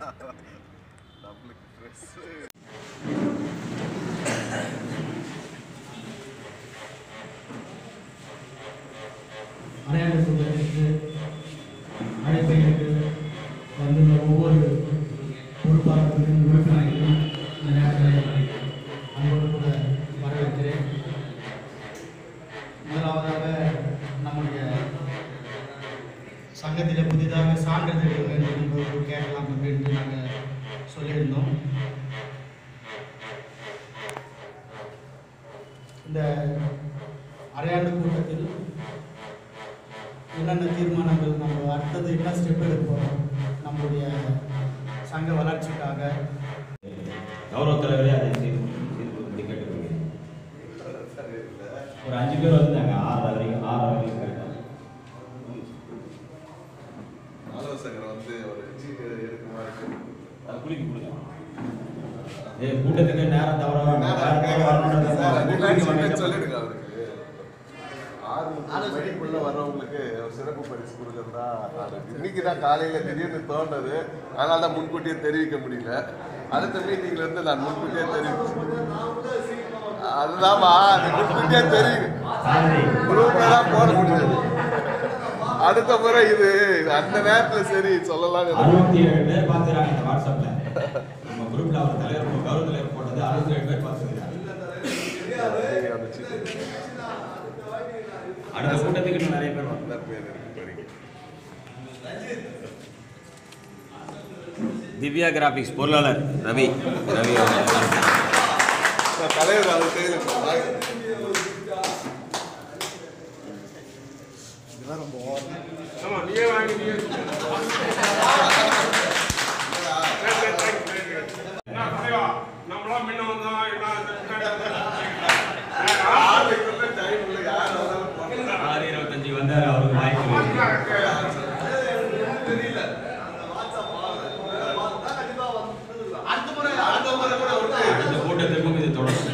நம்மளுக்கு ட்ரெஸ் அடையாள சூழலுக்கு அழைப்பைக்கு வந்துள்ள ஒவ்வொரு பொறுப்பாளர்களும் உறுப்பினர்களும் இந்த நேரத்தில் அன்போடு கூட வரவேற்கிறேன் முதலாவதாக நம்முடைய சங்கத்தில் புதிதாக சான்றிதழ் வேண்டும் என்பது கேட்கலாம் அப்படின்னு நாங்கள் சொல்லியிருந்தோம் இந்த அரையாண்டு கூட்டத்தில் என்னென்ன தீர்மானங்கள் நம்ம அடுத்தது என்ன ஸ்டெப் எடுக்க போகிறோம் நம்முடைய சங்க வளர்ச்சிக்காக கௌரவ தலைவரே அதை செய்து செய்து கொடுக்கும்படி கேட்டுக்கொள்கிறேன் ஒரு அஞ்சு பேர் வந்தாங்க ஆறரை வரைக்கும் ஆறரை வரைக்கும் போயிட்டாங்க ஆலோசகர் வந்து ஒரு சீட்டு இருக்குமா இருக்கு அது குளிக்க கொடுங்க ஏ கூட்டத்துக்கு நேரம் தவறாம நேரம் தவற வரணுன்றதுக்காக சொல்லிடுங்க அவருக்கு ஆறு முப்பது மணிக்குள்ள வர்றவங்களுக்கு ஒரு சிறப்பு பரிசு கொடுக்கறதா இன்னைக்கு தான் காலையில திடீர்னு தோணுது அதனால தான் முன்கூட்டியே தெரிவிக்க முடியல அடுத்த மீட்டிங்ல இருந்து நான் முன்கூட்டியே தெரிவிச்சேன் அதுதான்மா அது முன்கூட்டியே தெரியும் குரூப்ல தான் போட முடியாது அடுத்த முறை இது அந்த நேரத்துல சரி சொல்லலாம் அறுபத்தி ஏழு பேர் பார்த்துறாங்க இந்த வாட்ஸ்அப்ல நம்ம குரூப்ல அவர் தலைவர் போ- கௌரவ தலைவர் போட்டது அறுபத்தி ஏழு பேர் பார்த்துருக்காங்க அடுத்த கூட்டத்துக்கு இன்னும் நிறைய பேர் வரும் பேர் இருக்கு படிக்க திவ்யா கிராபிக்ஸ் பொருளாளர் ரவி ரவி அவர்கள் தலைவர் அவர் கையில் இருக்கு. நம்மளாம் முன்ன வந்தோம் ஆளுக்குள்ள time இல்ல, யார் வந்தாலும் போகலாம். ஆறு இருபத்தஞ்சு வந்தார் அவருக்கு வாய்ப்பு இருக்கு. அடுத்த கூட்டத்திற்கும் இது தொடரும்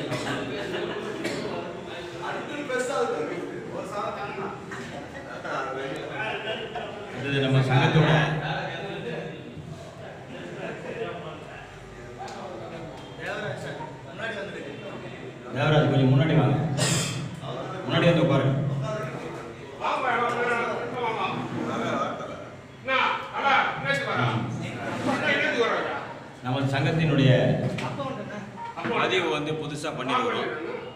இது நம்ம சங்கத்தோட தேவராஜ் கொஞ்சம் முன்னாடி வாங்க முன்னாடி வந்து உட்காருங்க நம்ம சங்கத்தினுடைய பதிவு வந்து புதுசா பண்ணிருக்கிறோம்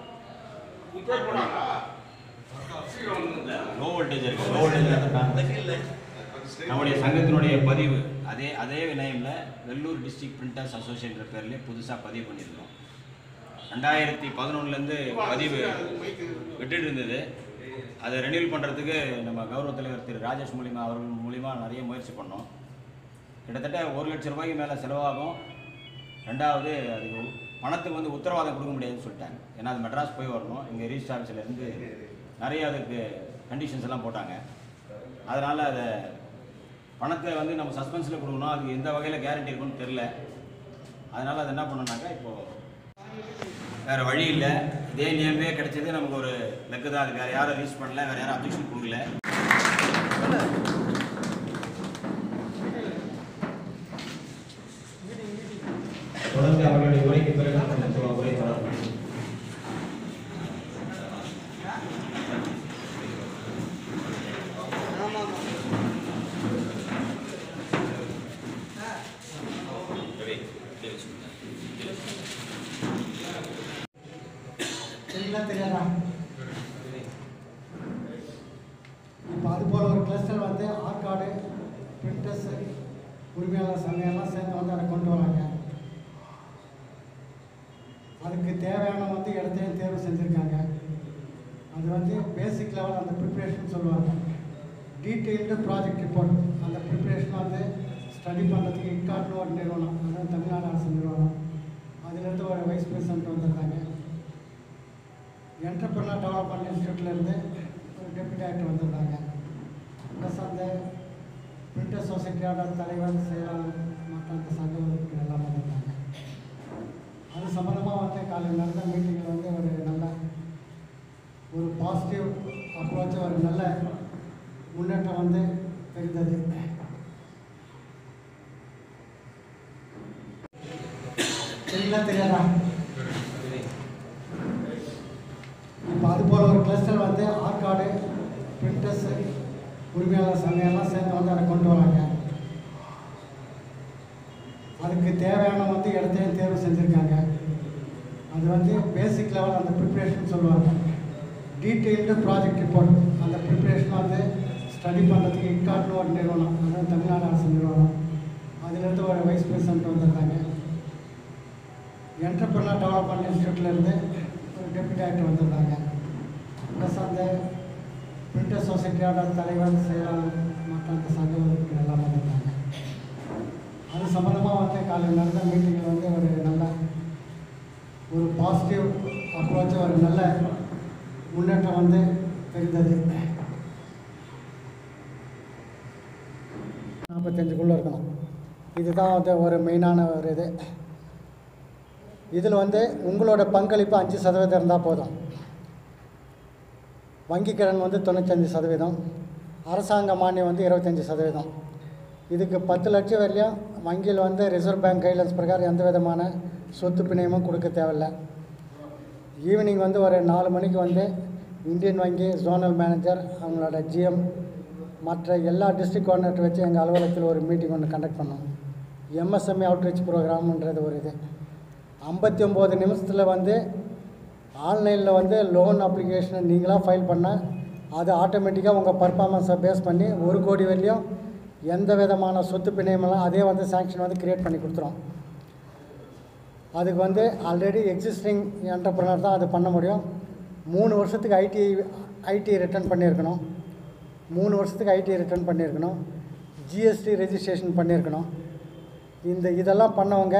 லோ வோல்டேஜ் இருக்கு லோ வோல்டேஜ் நம்முடைய சங்கத்தினுடைய பதிவு அதே அதே வினயம்ல வெள்ளூர் டிஸ்ட்ரிக்ட் பிரிண்டர்ஸ் அசோசியேஷன் பேர்ல புதுசா பதிவு பண்ணியிருக்கிறோம் ரெண்டாயிரத்தி பதினொன்னுலேருந்து பதிவு விட்டுட்டு இருந்தது அதை ரெனியூல் பண்ணுறதுக்கு நம்ம கௌரவ தலைவர் திரு ராஜேஷ் மூலிமா அவர்கள் மூலிமா நிறைய முயற்சி பண்ணோம் கிட்டத்தட்ட ஒரு லட்சம் ரூபாய்க்கு மேலே செலவாகும் ரெண்டாவது அதுக்கு உ- பணத்துக்கு வந்து உத்தரவாதம் கொடுக்க முடியாதுன்னு சொல்லிட்டாங்க ஏன்னா அது மெட்ராஸ் போய் வரணும் இங்கே ரீச் ஆஃபீஸ்லேருந்து நிறைய அதுக்கு கண்டிஷன்ஸ் எல்லாம் போட்டாங்க அதனால் அதை பணத்தை வந்து நம்ம சஸ்பென்ஸில் கொடுக்கணும் அது எந்த வகையில் கேரண்டி இருக்குன்னு தெரில அதனால் அது என்ன பண்ணோம்னாக்கா இப்போது வேறு வழி இல்லை இதே நேமே கிடைச்சது நமக்கு ஒரு லக்கு தான் அது வேறு யாரும் ரீச் பண்ணல வேறு யாரும் அப்ஜெக்ஷன் கொடுக்கல தொடர்ந்து அவர்களுடைய உரைக்கு பிறகு நம்ம உரை தொடரும் ரவி, இப்படி வச்சுக்கோங்க. தெரியுங்களா தெரியாதா இப்போ அது போல் ஒரு கிளஸ்டர் வந்து ஆற்காடு பிரிண்டர்ஸ் உரிமையாளர் சங்கம் எல்லாம் சேர்ந்து வந்து அதை கொண்டு வராங்க அதுக்கு தேவையான வந்து இடத்தையும் தேர்வு செஞ்சுருக்காங்க அது வந்து பேசிக் லெவல் அந்த ப்ரிப்ரேஷன் சொல்லுவாங்க டீட்டெயில்டு ப்ராஜெக்ட் ரிப்போர்ட் அந்த ப்ரிப்ரேஷன் வந்து ஸ்டடி பண்ணுறதுக்கு இட்காட்னு ஒரு நிறுவனம் அதாவது தமிழ்நாடு அரசு நிறுவனம் அதுலேருந்து ஒரு வைஸ் பிரசிடென்ட் வந்திருக்காங்க என்டர்பிரினர் டெவலப்மெண்ட் இன்ஸ்டியூட்லேருந்து ஒரு டெப்யூட்டி டைரக்டர் வந்திருந்தாங்க ப்ளஸ் அந்த பிரிண்டர் சொசைட்டியோட தலைவர் செயலாளர் மற்ற அந்த சங்க உறுப்பினர் எல்லாம் வந்திருந்தாங்க அது சம்மந்தமாக வந்து காலையில் நடந்த மீட்டிங்கில் வந்து ஒரு நல்ல ஒரு பாசிட்டிவ் அப்ரோச் ஒரு நல்ல முன்னேற்றம் வந்து தெரிந்தது தெரியுங்களா தெரியாதா இப்போ அது போல் ஒரு கிளஸ்டர் வந்து ஆற்காடு பிரிண்டர்ஸ் உரிமையாளர் சங்கம் எல்லாம் சேர்ந்து வந்து அதை கொண்டு வராங்க அதுக்கு தேவையான வந்து இடத்தையும் தேர்வு செஞ்சுருக்காங்க அது வந்து பேசிக் லெவல் அந்த ப்ரிப்ரேஷன் சொல்லுவாங்க டீட்டெயில்டு ப்ராஜெக்ட் ரிப்போர்ட் அந்த ப்ரிப்ரேஷன் வந்து ஸ்டடி பண்ணுறதுக்கு இன்காட்னு ஒரு நிறுவனம் அதாவது தமிழ்நாடு அரசு நிறுவனம் அதுலேருந்து ஒரு வைஸ் பிரசிடென்ட் வந்திருந்தாங்க என்டர்பிரினர் டெவலப்மெண்ட் இன்ஸ்டியூட்லேருந்து ஒரு டெப்யூட்டி டைரக்டர் வந்திருந்தாங்க ப்ளஸ் அந்த பிரிண்டர் சொசைட்டியோட தலைவர் செயலாளர் மற்ற அந்த சங்க உறுப்பினர் எல்லாம் வந்திருந்தாங்க அது சம்மந்தமாக வந்து காலையில் நடந்த மீட்டிங்கில் வந்து ஒரு நல்ல ஒரு பாசிட்டிவ் அப்ரோச் ஒரு நல்ல முன்னேற்றம் வந்து தெரிந்தது நாற்பத்தஞ்சுக்குள்ளே இருக்கணும் இதுதான் வந்து ஒரு மெயினான ஒரு இது இதில் வந்து உங்களோட பங்களிப்பு அஞ்சு சதவீதம் இருந்தால் போதும் வங்கி கடன் வந்து தொண்ணூத்தஞ்சு சதவீதம் அரசாங்க மானியம் வந்து இருபத்தஞ்சி சதவீதம் இதுக்கு பத்து லட்சம் வரையும் வங்கியில் வந்து ரிசர்வ் பேங்க் கைட்லைன்ஸ் பிரகாரம் எந்த விதமான சொத்து பிணையமும் கொடுக்க தேவையில்ல ஈவினிங் வந்து ஒரு நாலு மணிக்கு வந்து இந்தியன் வங்கி ஜோனல் மேனேஜர் அவங்களோட ஜிஎம் மற்ற எல்லா டிஸ்ட்ரிக்ட் கோஆர்டினேட்டர் வச்சு எங்கள் அலுவலகத்தில் ஒரு மீட்டிங் ஒன்று கண்டக்ட் பண்ணோம் எம்எஸ்எம்இ அவுட்ரீச் ப்ரோக்ராம்ன்றது ஒரு இது ஐம்பத்தி ஒம்பது நிமிஷத்தில் வந்து ஆன்லைனில் வந்து லோன் அப்ளிகேஷனை நீங்களாக ஃபைல் பண்ணால் அது ஆட்டோமேட்டிக்காக உங்கள் பர்ஃபார்மன்ஸை பேஸ் பண்ணி ஒரு கோடி வரையும் எந்த விதமான சொத்து பிணையமெல்லாம் அதே வந்து சாங்ஷன் வந்து கிரியேட் பண்ணி கொடுத்துரும் அதுக்கு வந்து ஆல்ரெடி எக்ஸிஸ்டிங் என்டர்பிரனர் தான் அது பண்ண முடியும் மூணு வருஷத்துக்கு ஐடி ஐடி ரிட்டர்ன் பண்ணியிருக்கணும் மூணு வருஷத்துக்கு ஐடி ரிட்டர்ன் பண்ணியிருக்கணும் ஜிஎஸ்டி ரெஜிஸ்ட்ரேஷன் பண்ணியிருக்கணும் இந்த இதெல்லாம் பண்ணவங்க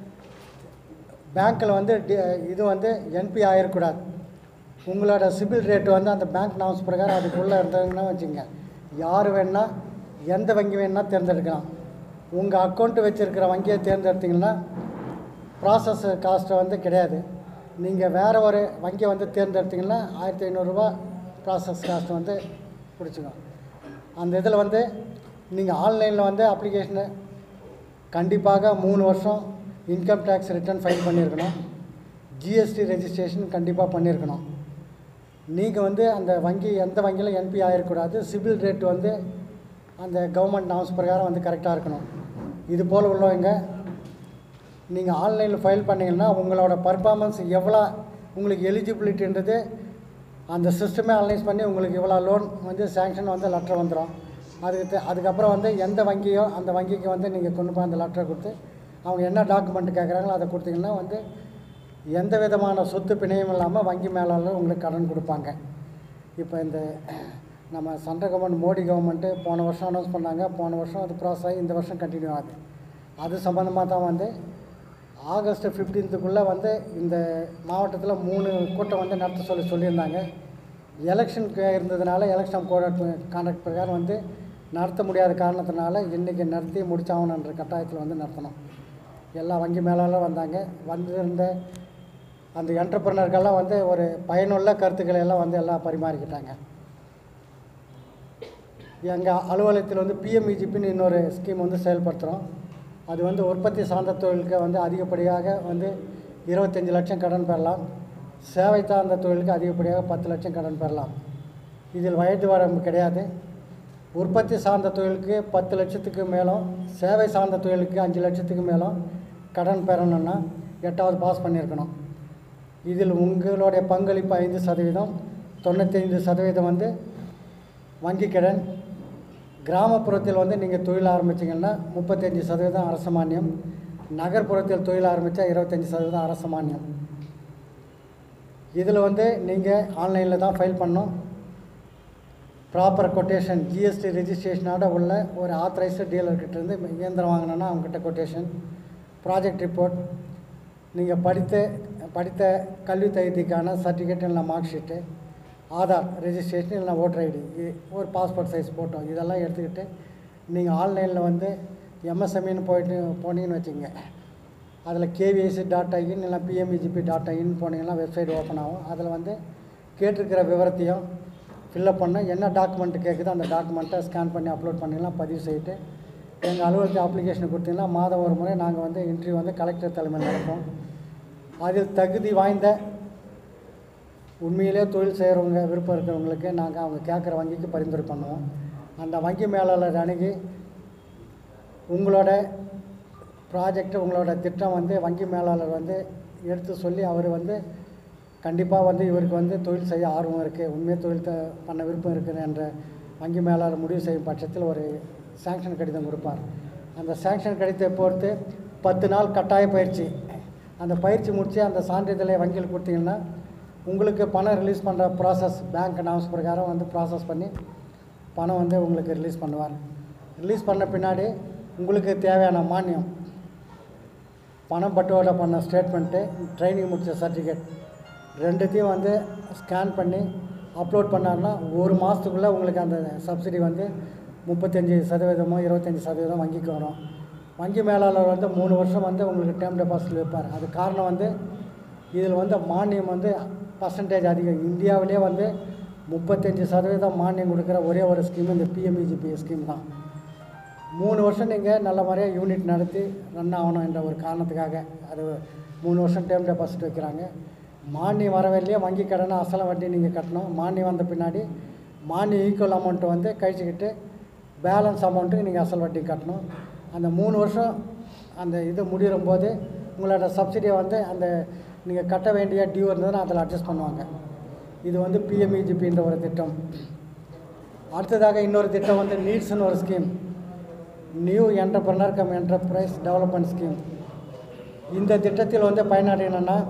பேங்க்கில் வந்து டி- இது வந்து என்பி ஆகிடக்கூடாது உங்களோட சிபில் ரேட் வந்து அந்த பேங்க் நாம்ஸ் பிரகாரம் அதுக்குள்ளே இருந்ததுன்னா வச்சுங்க யார் வேணால் எந்த வங்கி வேணால் தேர்ந்தெடுக்கலாம் உங்கள் அக்கௌண்ட்டு வச்சுருக்கிற வங்கியை தேர்ந்தெடுத்தீங்கன்னா ப்ராசஸ் காஸ்ட்டு வந்து கிடையாது நீங்கள் வேறு ஒரு வங்கியை வந்து தேர்ந்தெடுத்தீங்கன்னா ஆயிரத்தி ஐநூறுரூவா ப்ராசஸ் காஸ்ட் வந்து பிடிச்சிக்கும் அந்த இதில் வந்து நீங்கள் ஆன்லைனில் வந்து அப்ளிகேஷனு கண்டிப்பாக மூணு வருஷம் இன்கம் டேக்ஸ் ரிட்டர்ன் ஃபைல் பண்ணியிருக்கணும் ஜிஎஸ்டி ரெஜிஸ்ட்ரேஷன் கண்டிப்பாக பண்ணியிருக்கணும் நீங்கள் வந்து அந்த வங்கி எந்த வங்கியிலும் என்பி ஆகிடக்கூடாது சிபில் ரேட் வந்து அந்த கவர்மெண்ட் நாம்ஸ் பிரகாரம் வந்து கரெக்டாக இருக்கணும் இது போல் உள்ளவங்க நீங்கள் ஆன்லைனில் ஃபைல் பண்ணீங்கன்னா உங்களோட பர்ஃபார்மன்ஸ் எவ்வளோ உங்களுக்கு எலிஜிபிலிட்டின்றது அந்த சிஸ்டமே அனலைஸ் பண்ணி உங்களுக்கு இவ்வளோ லோன் வந்து சேங்ஷன் வந்து லெட்டர் வந்துடும் அதுக்கு தே- அதுக்கப்புறம் வந்து எந்த வங்கியோ அந்த வங்கிக்கு வந்து நீங்கள் கொண்டு போய் அந்த லெட்டரை கொடுத்து அவங்க என்ன டாக்குமெண்ட் கேட்குறாங்களோ அதை கொடுத்தீங்கன்னா வந்து எந்த விதமான சொத்து பிணையும் இல்லாமல் வங்கி மேலாளர் உங்களுக்கு கடன் கொடுப்பாங்க இப்போ இந்த நம்ம சென்ட்ரல் கவர்மெண்ட் மோடி கவர்மெண்ட்டு போன வருஷம் அனௌன்ஸ் பண்ணாங்க போன வருஷம் அது ப்ராசஸ் ஆகி இந்த வருஷம் கண்டினியூ ஆகுது அது சம்மந்தமாக தான் வந்து ஆகஸ்ட் ஃபிஃப்டீன்த்துக்குள்ளே வந்து இந்த மாவட்டத்தில் மூணு கூட்டம் வந்து நடத்த சொல்லி சொல்லியிருந்தாங்க எலெக்ஷன் இருந்ததுனால எலெக்ஷன் கோட் கான்ட்ராக்ட் பிரகாரம் வந்து நடத்த முடியாத காரணத்தினால இன்றைக்கி நடத்தி முடிச்சாகணுன்ற கட்டாயத்தில் வந்து நடத்தணும் எல்லா வங்கி மேலாளரும் வந்தாங்க வந்திருந்த அந்த என்டர்பிரினர்கள்லாம் வந்து ஒரு பயனுள்ள கருத்துக்களை எல்லாம் வந்து எல்லாம் பரிமாறிக்கிட்டாங்க எங்கள் அலுவலகத்தில் வந்து பிஎம்இஜிபின்னு இன்னொரு ஸ்கீம் வந்து செயல்படுத்துகிறோம் அது வந்து உற்பத்தி சார்ந்த தொழிலுக்கு வந்து அதிகப்படியாக வந்து இருபத்தஞ்சி லட்சம் கடன் பெறலாம் சேவை சார்ந்த தொழிலுக்கு அதிகப்படியாக பத்து லட்சம் கடன் பெறலாம் இதில் வயது வரம்பு கிடையாது உற்பத்தி சார்ந்த தொழிலுக்கு பத்து லட்சத்துக்கு மேலும் சேவை சார்ந்த தொழிலுக்கு அஞ்சு லட்சத்துக்கு மேலும் கடன் பெறணும்னா எட்டாவது பாஸ் பண்ணியிருக்கணும் இதில் உங்களுடைய பங்களிப்பு ஐந்து சதவீதம் தொண்ணூத்தைந்து சதவீதம் வந்து வங்கி கடன் கிராமப்புறத்தில் வந்து நீங்கள் தொழில் ஆரம்பிச்சிங்கன்னா முப்பத்தஞ்சு சதவீதம் அரசு மானியம் நகர்ப்புறத்தில் தொழில் ஆரம்பித்தா இருபத்தஞ்சி சதவீதம் அரசு மானியம் இதில் வந்து நீங்கள் ஆன்லைனில் தான் ஃபைல் பண்ணணும் ப்ராப்பர் கொட்டேஷன் ஜிஎஸ்டி ரெஜிஸ்ட்ரேஷனோட உள்ள ஒரு ஆத்தரைஸ்டு டீலர்கிட்டேருந்து இயந்திரம் வாங்கினோன்னா அவங்ககிட்ட கொட்டேஷன் ப்ராஜெக்ட் ரிப்போர்ட் நீங்கள் படித்த படித்த கல்வி தகுதிக்கான சர்டிஃபிகேட் இல்லை மார்க் ஷீட்டு ஆதார் ரெஜிஸ்ட்ரேஷன் இல்லைனா ஓட்டர் ஐடி ஒரு பாஸ்போர்ட் சைஸ் ஃபோட்டோ இதெல்லாம் எடுத்துக்கிட்டு நீங்கள் ஆன்லைனில் வந்து எம்எஸ்எம்இன்னு போயிட்டு போனீங்கன்னு வச்சுக்கோங்க அதில் கேவிஐசி டாட் ஐன் இல்லை பிஎம்இஜிபி டாட் ஐன் போனீங்கன்னா வெப்சைட் ஓப்பன் ஆகும் அதில் வந்து கேட்டிருக்கிற விவரத்தையும் ஃபில்லப் பண்ண என்ன டாக்குமெண்ட் கேட்குதோ அந்த டாக்குமெண்ட்டை ஸ்கேன் பண்ணி அப்லோட் பண்ணிடலாம் பதிவு செய்துட்டு எங்கள் அலுவலகத்தில் அப்ளிகேஷன் கொடுத்தீங்கன்னா மாதம் ஒரு முறை நாங்கள் வந்து இன்டர்வியூ வந்து கலெக்டர் தலைமையில் நடப்போம் அதில் தகுதி வாய்ந்த உண்மையிலே தொழில் செய்கிறவங்க விருப்பம் இருக்கிறவங்களுக்கு நாங்கள் அவங்க கேட்குற வங்கிக்கு பரிந்துரை பண்ணுவோம் அந்த வங்கி மேலாளர் அணுகி உங்களோட ப்ராஜெக்ட் உங்களோட திட்டம் வந்து வங்கி மேலாளர் வந்து எடுத்து சொல்லி அவர் வந்து கண்டிப்பாக வந்து இவருக்கு வந்து தொழில் செய்ய ஆர்வம் இருக்குது உண்மையாக தொழில் த பண்ண விருப்பம் இருக்குது என்ற வங்கி மேலாளர் முடிவு செய்யும் பட்சத்தில் ஒரு சாங்ஷன் கடிதம் கொடுப்பார் அந்த சாங்ஷன் கடிதத்தை பொறுத்து பத்து நாள் கட்டாய பயிற்சி அந்த பயிற்சி முடித்து அந்த சான்றிதழை வங்கியில் கொடுத்தீங்கன்னா உங்களுக்கு பணம் ரிலீஸ் பண்ணுற ப்ராசஸ் பேங்க் நாம்ஸ் பிரகாரம் வந்து ப்ராசஸ் பண்ணி பணம் வந்து உங்களுக்கு ரிலீஸ் பண்ணுவார் ரிலீஸ் பண்ண பின்னாடி உங்களுக்கு தேவையான மானியம் பணம் பட்டுவாடா பண்ண ஸ்டேட்மெண்ட்டு ட்ரைனிங் முடிச்ச சர்டிஃபிகேட் ரெண்டுத்தையும் வந்து ஸ்கேன் பண்ணி அப்லோட் பண்ணாருன்னா ஒரு மாதத்துக்குள்ளே உங்களுக்கு அந்த சப்சிடி வந்து முப்பத்தஞ்சு சதவீதமோ இருபத்தஞ்சி சதவீதம் வங்கிக்கு வரும் வங்கி மேலாளர் வந்து மூணு வருஷம் வந்து உங்களுக்கு டேர்ம் டெபாசிட் வைப்பார் அது காரணம் வந்து இதில் வந்து மானியம் வந்து பர்சன்டேஜ் அதிகம் இந்தியாவிலே வந்து முப்பத்தஞ்சு சதவீதம் மானியம் கொடுக்குற ஒரே ஒரு ஸ்கீம் இந்த பிஎம்இஜிபி ஸ்கீம் தான் மூணு வருஷம் நீங்கள் நல்ல முறையாக யூனிட் நடத்தி ரன் ஆகணும் என்ற ஒரு காரணத்துக்காக அது மூணு வருஷம் டேர்ம் டெபாசிட் வைக்கிறாங்க மானியம் வரவில்லையே வங்கி கடனை அசல வட்டி நீங்கள் கட்டணும் மானியம் வந்த பின்னாடி மானியம் ஈக்குவல் அமௌண்ட்டு வந்து கழிச்சுக்கிட்டு பேலன்ஸ் அமௌண்ட்டுக்கு நீங்கள் அசல் வட்டி கட்டணும் அந்த மூணு வருஷம் அந்த இது முடிகிற போது உங்களோட சப்சிடியை வந்து அந்த நீங்கள் கட்ட வேண்டிய டியூ இருந்ததுன்னா அதில் அட்ஜஸ்ட் பண்ணுவாங்க இது வந்து பிஎம்இஜிபின்ற ஒரு திட்டம் அடுத்ததாக இன்னொரு திட்டம் வந்து நீட்ஸ்னு ஒரு scheme new entrepreneur cum enterprise development scheme இந்த திட்டத்தில் வந்து பயனாளி என்னென்னா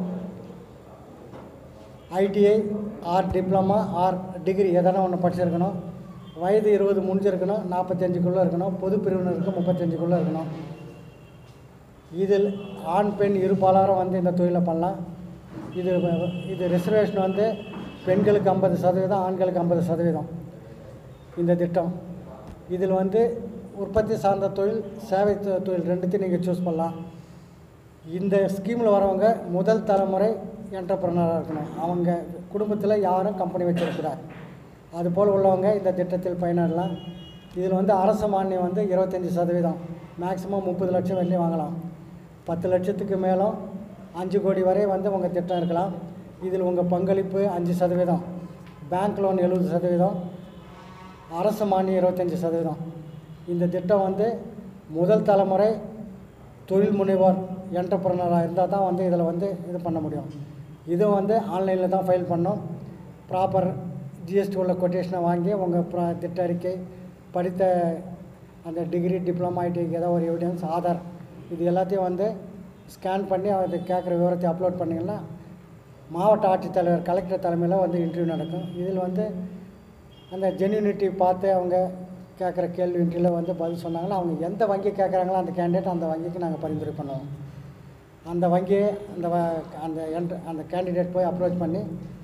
ITI or diploma or degree எதனா ஒன்று படிச்சிருக்கணும் வயது இருபது முடிஞ்சிருக்கணும் நாற்பத்தஞ்சுக்குள்ளே இருக்கணும் பொது பிரிவினருக்கு முப்பத்தஞ்சுக்குள்ளே இருக்கணும் இதில் ஆண் பெண் இரு பாலாரும் வந்து இந்த தொழிலை பண்ணலாம் இது வ- இது ரிசர்வேஷன் வந்து பெண்களுக்கு ஐம்பது சதவீதம் ஆண்களுக்கு ஐம்பது சதவீதம் இந்த திட்டம் இதில் வந்து உற்பத்தி சார்ந்த தொழில் சேவை தொ- தொழில் ரெண்டுத்தையும் நீங்கள் சூஸ் பண்ணலாம் இந்த ஸ்கீமில் வரவங்க முதல் தலைமுறை என்டர்பிரனராக இருக்கணும் அவங்க குடும்பத்தில் யாரும் கம்பெனி வச்சிருக்கிறார் அதுபோல் உள்ளவங்க இந்த திட்டத்தில் பயனடலாம் இதில் வந்து அரசு மானியம் வந்து இருபத்தஞ்சி சதவீதம் மேக்ஸிமம் முப்பது லட்சம் வரையும் வாங்கலாம் பத்து லட்சத்துக்கு மேலும் அஞ்சு கோடி வரை வந்து உங்கள் திட்டம் இருக்கலாம் இதில் உங்கள் பங்களிப்பு அஞ்சு சதவீதம் பேங்க் லோன் எழுபது சதவீதம் அரசு மானியம் இருபத்தஞ்சி சதவீதம் இந்த திட்டம் வந்து முதல் தலைமுறை தொழில் முனைவோர் என்டர்பிரனராக இருந்தால் தான் வந்து இதில் வந்து இது பண்ண முடியும் இதுவும் வந்து ஆன்லைனில் தான் ஃபைல் பண்ணோம் ப்ராப்பர் ஜிஎஸ்டி உள்ள கொட்டேஷனை வாங்கி உங்கள் ப்ரா திட்ட அறிக்கை படித்த அந்த டிகிரி டிப்ளமா ஐடிக்கு ஏதோ ஒரு எவிடன்ஸ் ஆதார் இது எல்லாத்தையும் வந்து ஸ்கேன் பண்ணி அது கேட்குற விவரத்தை அப்லோட் பண்ணிங்கன்னா மாவட்ட ஆட்சித்தலைவர் கலெக்டர் தலைமையில் வந்து இன்டர்வியூ நடக்கும் இதில் வந்து அந்த ஜென்யூனிட்டி பார்த்து அவங்க கேட்குற கேள்வி இன்டர்வியூவில் வந்து பதில் சொன்னாங்கன்னா அவங்க எந்த வங்கி கேட்குறாங்களோ அந்த கேண்டிடேட் அந்த வங்கிக்கு நாங்கள் பரிந்துரை பண்ணுவோம் அந்த வங்கியை அந்த வ அந்த என்ட்ரு அந்த கேண்டிடேட் போய் அப்ரோச் பண்ணி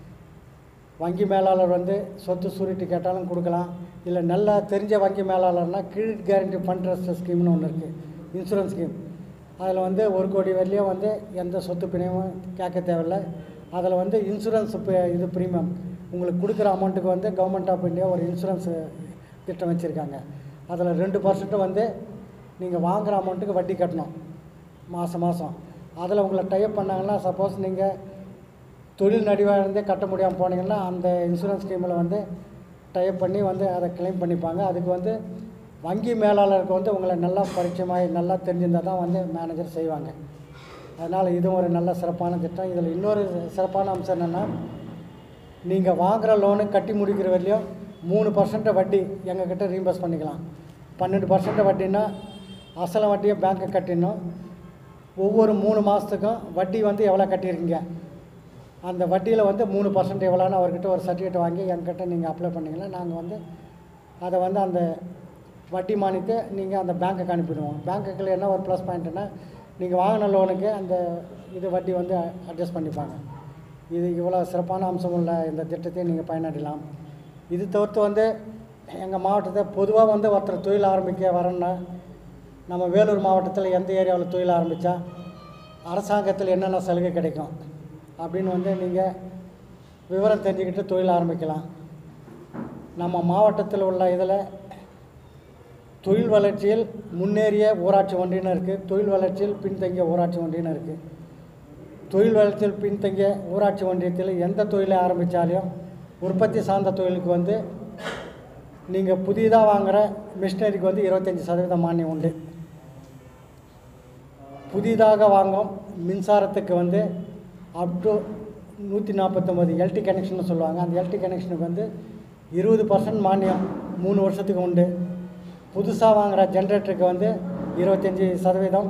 வங்கி மேலாளர் வந்து சொத்து சூரிட்டி கேட்டாலும் கொடுக்கலாம் இல்லை நல்லா தெரிஞ்ச வங்கி மேலாளர்னா கிரெடிட் கேரண்டி ஃபண்ட் ட்ரஸ்ட் ஸ்கீம்னு ஒன்று இருக்குது இன்சூரன்ஸ் ஸ்கீம் அதில் வந்து ஒரு கோடி வரையிலையும் வந்து எந்த சொத்து பிணையும் கேட்க தேவையில்ல அதில் வந்து இன்சூரன்ஸ் ப- இது ப்ரீமியம் உங்களுக்கு கொடுக்குற அமௌண்ட்டுக்கு வந்து கவர்மெண்ட் ஆஃப் இந்தியா ஒரு இன்சூரன்ஸ் திட்டம் வச்சுருக்காங்க அதில் ரெண்டு பர்சன்ட் வந்து நீங்கள் வாங்குகிற அமௌண்ட்டுக்கு வட்டி கட்டணும் மாதம் மாதம் அதில் உங்களை டைப் பண்ணாங்கன்னா சப்போஸ் நீங்கள் தொழில் நடிவாக இருந்தே கட்ட முடியாமல் போனீங்கன்னா அந்த இன்சூரன்ஸ் ஸ்கீமில் வந்து டைப் பண்ணி வந்து அதை கிளைம் பண்ணிப்பாங்க அதுக்கு வந்து வங்கி மேலாளருக்கு வந்து உங்களை நல்லா பரிச்சயமாகி நல்லா தெரிஞ்சிருந்தால் தான் வந்து மேனேஜர் செய்வாங்க அதனால் இதுவும் ஒரு நல்ல சிறப்பான திட்டம் இதில் இன்னொரு சிறப்பான அம்சம் என்னென்னா நீங்கள் வாங்குகிற லோனு கட்டி முடிக்கிற வரையிலும் மூணு பர்சன்ட் வட்டி எங்ககிட்ட ரீம்பர்ஸ் பண்ணிக்கலாம் பன்னெண்டு பர்சன்ட் வட்டின்னா அசல வட்டியை பேங்க்கு கட்டிடணும் ஒவ்வொரு மூணு மாதத்துக்கும் வட்டி வந்து எவ்வளோ கட்டியிருக்கீங்க அந்த வட்டியில் வந்து மூணு பர்சன்ட் எவ்வளோன்னு அவர்கிட்ட ஒரு சர்டிஃபிகேட் வாங்கி என்கிட்ட நீங்கள் அப்ளை பண்ணீங்கன்னா நாங்கள் வந்து அதை வந்து அந்த வட்டி மானியத்தை நீங்கள் அந்த பேங்க்குக்கு அனுப்பிடுவோம் பேங்க்குக்கு என்ன ஒரு ப்ளஸ் பாயிண்ட்னா நீங்கள் வாங்கின லோனுக்கு அந்த இது வட்டி வந்து அட்ஜஸ்ட் பண்ணிப்பாங்க இது இவ்வளோ சிறப்பான அம்சம் உள்ள இந்த திட்டத்தை நீங்கள் பயனடையலாம் இது தவிர்த்து வந்து எங்கள் மாவட்டத்தை பொதுவாக வந்து ஒருத்தர் தொழில் ஆரம்பிக்க வரேன்னா நம்ம வேலூர் மாவட்டத்தில் எந்த ஏரியாவில் தொழில் ஆரம்பித்தா அரசாங்கத்தில் என்னென்ன சலுகை கிடைக்கும் அப்படின்னு வந்து நீங்கள் விவரம் தெரிஞ்சுக்கிட்டு தொழில் ஆரம்பிக்கலாம் நம்ம மாவட்டத்தில் உள்ள இதில் தொழில் வளர்ச்சியில் முன்னேறிய ஊராட்சி ஒன்றியம் இருக்குது தொழில் வளர்ச்சியில் பின்தங்கிய ஊராட்சி ஒன்றியம் இருக்குது தொழில் வளர்ச்சியில் பின்தங்கிய ஊராட்சி ஒன்றியத்தில் எந்த தொழிலை ஆரம்பித்தாலும் உற்பத்தி சார்ந்த தொழிலுக்கு வந்து நீங்கள் புதிதாக வாங்குகிற மிஷினரிக்கு வந்து இருபத்தஞ்சி சதவீதம் மானியம் உண்டு புதிதாக வாங்கும் மின்சாரத்துக்கு வந்து அப் டு நூற்றி நாற்பத்தொம்பது எல்டி கனெக்ஷன் சொல்லுவாங்க அந்த எல்டி கனெக்ஷனுக்கு வந்து இருபது பர்சன்ட் மானியம் மூணு வருஷத்துக்கு உண்டு புதுசாக வாங்குகிற ஜென்ரேட்டருக்கு வந்து இருபத்தஞ்சி சதவீதம்